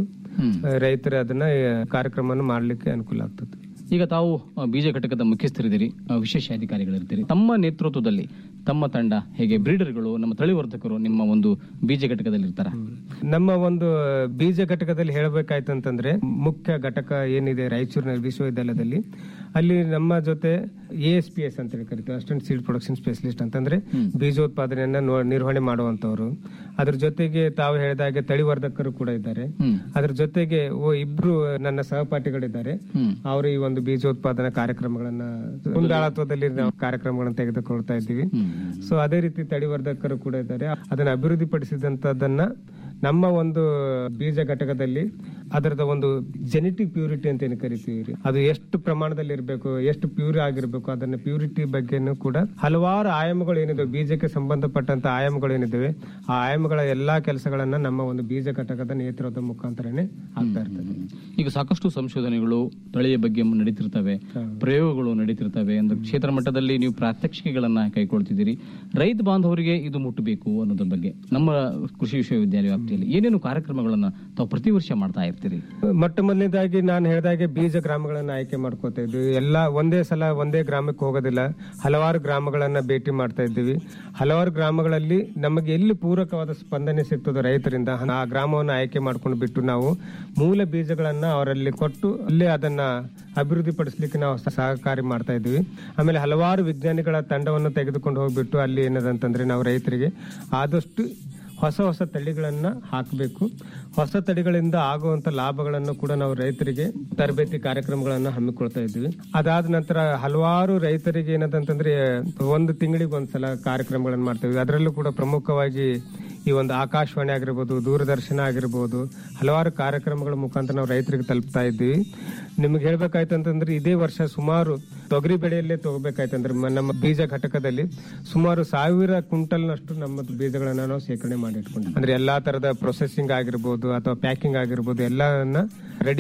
ರೈತರ ಅದನ್ನ ಆ, ಕಾರ್ಯಕ್ರಮವನ್ನು ಮಾಡ್ಲಿಕ್ಕೆ ಅನುಕೂಲ ಆಗ್ತದೆ ಈಗ ತಾವು ಆ, ಬೀಜ ಘಟಕದ ಮುಖ್ಯಸ್ಥರಿದ್ದೀರಿ ಆ, ವಿಶೇಷ ಅಧಿಕಾರಿಗಳಿರ್ತೀರಿ ತಮ್ಮ ನೇತೃತ್ವದಲ್ಲಿ ತಮ್ಮ ತಂಡ ಹೇಗೆ ಬ್ರೀಡರ್ಗಳು ನಮ್ಮ ತಳಿವರ್ಧಕರು ನಿಮ್ಮ ಒಂದು ಬೀಜ ಘಟಕದಲ್ಲಿ ಇರ್ತಾರ ನಮ್ಮ ಒಂದು ಬೀಜ ಘಟಕದಲ್ಲಿ ಹೇಳಬೇಕಾಯ್ತು ಅಂತಂದ್ರೆ ಮುಖ್ಯ ಘಟಕ ಏನಿದೆ ರಾಯಚೂರಿನ ವಿಶ್ವವಿದ್ಯಾಲಯದಲ್ಲಿ ಅಲ್ಲಿ ನಮ್ಮ ಜೊತೆ ಎ ಎಸ್ ಪಿ ಎಸ್ ಅಂತ ಹೇಳಿ ಕರಿತೀವಿ ಅಸಿಸ್ಟೆಂಟ್ ಸೀಡ್ ಪ್ರೊಡಕ್ಷನ್ ಸ್ಪೆಷಲಿಸ್ಟ್ ಅಂತಂದ್ರೆ ಬೀಜೋತ್ಪಾದನೆಯನ್ನ ನೋ- ನಿರ್ವಹಣೆ ಮಾಡುವಂತವರು ಅದ್ರ ಜೊತೆಗೆ ತಾವು ಹೇಳಿದಾಗೆ ತಳಿವರ್ಧಕರು ಕೂಡ ಇದ್ದಾರೆ ಅದ್ರ ಜೊತೆಗೆ ಓ ಇಬ್ರು ನನ್ನ ಸಹಪಾಠಿಗಳಿದ್ದಾರೆ ಅವರು ಈ ಒಂದು ಬೀಜೋತ್ಪಾದನಾ ಕಾರ್ಯಕ್ರಮಗಳನ್ನ ಮುಂದಾಳತ್ವದಲ್ಲಿ ನಾವು ಕಾರ್ಯಕ್ರಮಗಳನ್ನ ತೆಗೆದುಕೊಳ್ತಾ ಇದ್ದೀವಿ ಸೊ ಅದೇ ರೀತಿ ತಳಿವರ್ಧಕರು ಕೂಡ ಇದ್ದಾರೆ ಅದನ್ನ ಅಭಿವೃದ್ಧಿಪಡಿಸಿದಂತದನ್ನ ನಮ್ಮ ಒಂದು ಬೀಜ ಘಟಕದಲ್ಲಿ ಅದರದ ಒಂದು ಜೆನೆಟಿಕ್ ಪ್ಯೂರಿಟಿ ಅಂತ ಏನು ಕರಿತೀವಿ ಅದು ಎಷ್ಟು ಪ್ರಮಾಣದಲ್ಲಿ ಇರಬೇಕು ಎಷ್ಟು ಪ್ಯೂರ್ ಆಗಿರ್ಬೇಕು ಅದನ್ನ ಪ್ಯೂರಿಟಿ ಬಗ್ಗೆನೂ ಕೂಡ ಹಲವಾರು ಆಯಾಮಗಳು ಏನಿದೆ ಬೀಜಕ್ಕೆ ಸಂಬಂಧಪಟ್ಟಂತ ಆಯಾಮಗಳು ಏನಿದಾವೆ ಆ ಆಯಾಮಗಳ ಎಲ್ಲಾ ಕೆಲಸಗಳನ್ನ ನಮ್ಮ ಒಂದು ಬೀಜ ಘಟಕದ ನೇತೃತ್ವದ ಮುಖಾಂತರನೇ ಆಗ್ತಾ ಇರ್ತದೆ ಈಗ ಸಾಕಷ್ಟು ಸಂಶೋಧನೆಗಳು ತಳಿಯ ಬಗ್ಗೆ ನಡೀತಿರ್ತವೆ ಪ್ರಯೋಗಗಳು ನಡೀತಿರ್ತವೆ ಅಂದ್ರೆ ಕ್ಷೇತ್ರ ಮಟ್ಟದಲ್ಲಿ ನೀವು ಪ್ರಾತ್ಯಕ್ಷಿಕೆಗಳನ್ನ ಕೈಗೊಳ್ತಿದ್ದೀರಿ ರೈತ ಬಾಂಧವರಿಗೆ ಇದು ಮುಟ್ಟಬೇಕು ಅನ್ನೋದ್ರ ಬಗ್ಗೆ ನಮ್ಮ ಕೃಷಿ ವಿಶ್ವವಿದ್ಯಾಲಯ ವ್ಯಾಪ್ತಿಯಲ್ಲಿ ಏನೇನು ಕಾರ್ಯಕ್ರಮಗಳನ್ನ ತಾವು ಪ್ರತಿ ವರ್ಷ ಮಾಡ್ತಾ ಇರ್ತೀರಿ ಮೊಟ್ಟ ಮೊದಲನೇದಾಗಿ ನಾನು ಹೇಳಿದಾಗೆ ಬೀಜ ಗ್ರಾಮಗಳನ್ನ ಆಯ್ಕೆ ಮಾಡ್ಕೋತಾ ಇದ್ವಿ ಎಲ್ಲ ಒಂದೇ ಸಲ ಒಂದೇ ಗ್ರಾಮಕ್ಕೆ ಹೋಗೋದಿಲ್ಲ ಹಲವಾರು ಗ್ರಾಮಗಳನ್ನ ಭೇಟಿ ಮಾಡ್ತಾ ಇದ್ದೀವಿ ಹಲವಾರು ಗ್ರಾಮಗಳಲ್ಲಿ ನಮಗೆ ಎಲ್ಲಿ ಪೂರಕವಾದ ಸ್ಪಂದನೆ ಸಿಗ್ತದೋ ರೈತರಿಂದ ಆ ಗ್ರಾಮವನ್ನು ಆಯ್ಕೆ ಮಾಡ್ಕೊಂಡು ಬಿಟ್ಟು ನಾವು ಮೂಲ ಬೀಜಗಳನ್ನ ಅವರಲ್ಲಿ ಕೊಟ್ಟು ಅಲ್ಲೇ ಅದನ್ನ ಅಭಿವೃದ್ಧಿ ಪಡಿಸ್ಲಿಕ್ಕೆ ನಾವು ಸಹಕಾರಿ ಮಾಡ್ತಾ ಇದ್ವಿ ಆಮೇಲೆ ಹಲವಾರು ವಿಜ್ಞಾನಿಗಳ ತಂಡವನ್ನು ತೆಗೆದುಕೊಂಡು ಹೋಗ್ಬಿಟ್ಟು ಅಲ್ಲಿ ಏನದಂತಂದ್ರೆ ನಾವು ರೈತರಿಗೆ ಆದಷ್ಟು ಹೊಸ ಹೊಸ ತಳಿಗಳನ್ನ ಹಾಕಬೇಕು ಹೊಸ ತಳಿಗಳಿಂದ ಆಗುವಂತ ಲಾಭಗಳನ್ನು ಕೂಡ ನಾವು ರೈತರಿಗೆ ತರಬೇತಿ ಕಾರ್ಯಕ್ರಮಗಳನ್ನ ಹಮ್ಮಿಕೊಳ್ತಾ ಇದ್ವಿ ಅದಾದ ನಂತರ ಹಲವಾರು ರೈತರಿಗೆ ಏನಂತಂದ್ರೆ ಒಂದು ತಿಂಗಳಿಗೆ ಒಂದ್ಸಲ ಕಾರ್ಯಕ್ರಮಗಳನ್ನ ಮಾಡ್ತೇವೆ ಅದರಲ್ಲೂ ಕೂಡ ಪ್ರಮುಖವಾಗಿ ಈ ಒಂದು ಆಕಾಶವಾಣಿ ಆಗಿರ್ಬೋದು ದೂರದರ್ಶನ ಆಗಿರ್ಬೋದು ಹಲವಾರು ಕಾರ್ಯಕ್ರಮಗಳ ಮುಖಾಂತರ ನಾವು ರೈತರಿಗೆ ತಲುಪ್ತಾ ಇದ್ದೀವಿ ನಿಮ್ಗೆ ಹೇಳ್ಬೇಕಾಯ್ತು ಅಂತಂದ್ರೆ ಇದೇ ವರ್ಷ ಸುಮಾರು ತೊಗರಿ ಬೆಳೆಯಲ್ಲೇ ತಗೋಬೇಕಾಯ್ತಂದ್ರೆ ಮ- ನಮ್ಮ ಬೀಜ ಘಟಕದಲ್ಲಿ ಸುಮಾರು ಸಾವಿರ ಕ್ವಿಂಟಲ್ನಷ್ಟು ನಮ್ಮ ಬೀಜಗಳನ್ನ ನಾವು ಶೇಖರಣೆ ಮಾಡಿ ಇಟ್ಕೊಂಡಿದ್ದೀವಿ ಅಂದ್ರೆ ಎಲ್ಲಾ ತರದ ಪ್ರೊಸೆಸಿಂಗ್ ಆಗಿರ್ಬೋದು ಅಥವಾ ಪ್ಯಾಕಿಂಗ್ ಆಗಿರ್ಬೋದು ಎಲ್ಲವನ್ನ ರೆಡಿ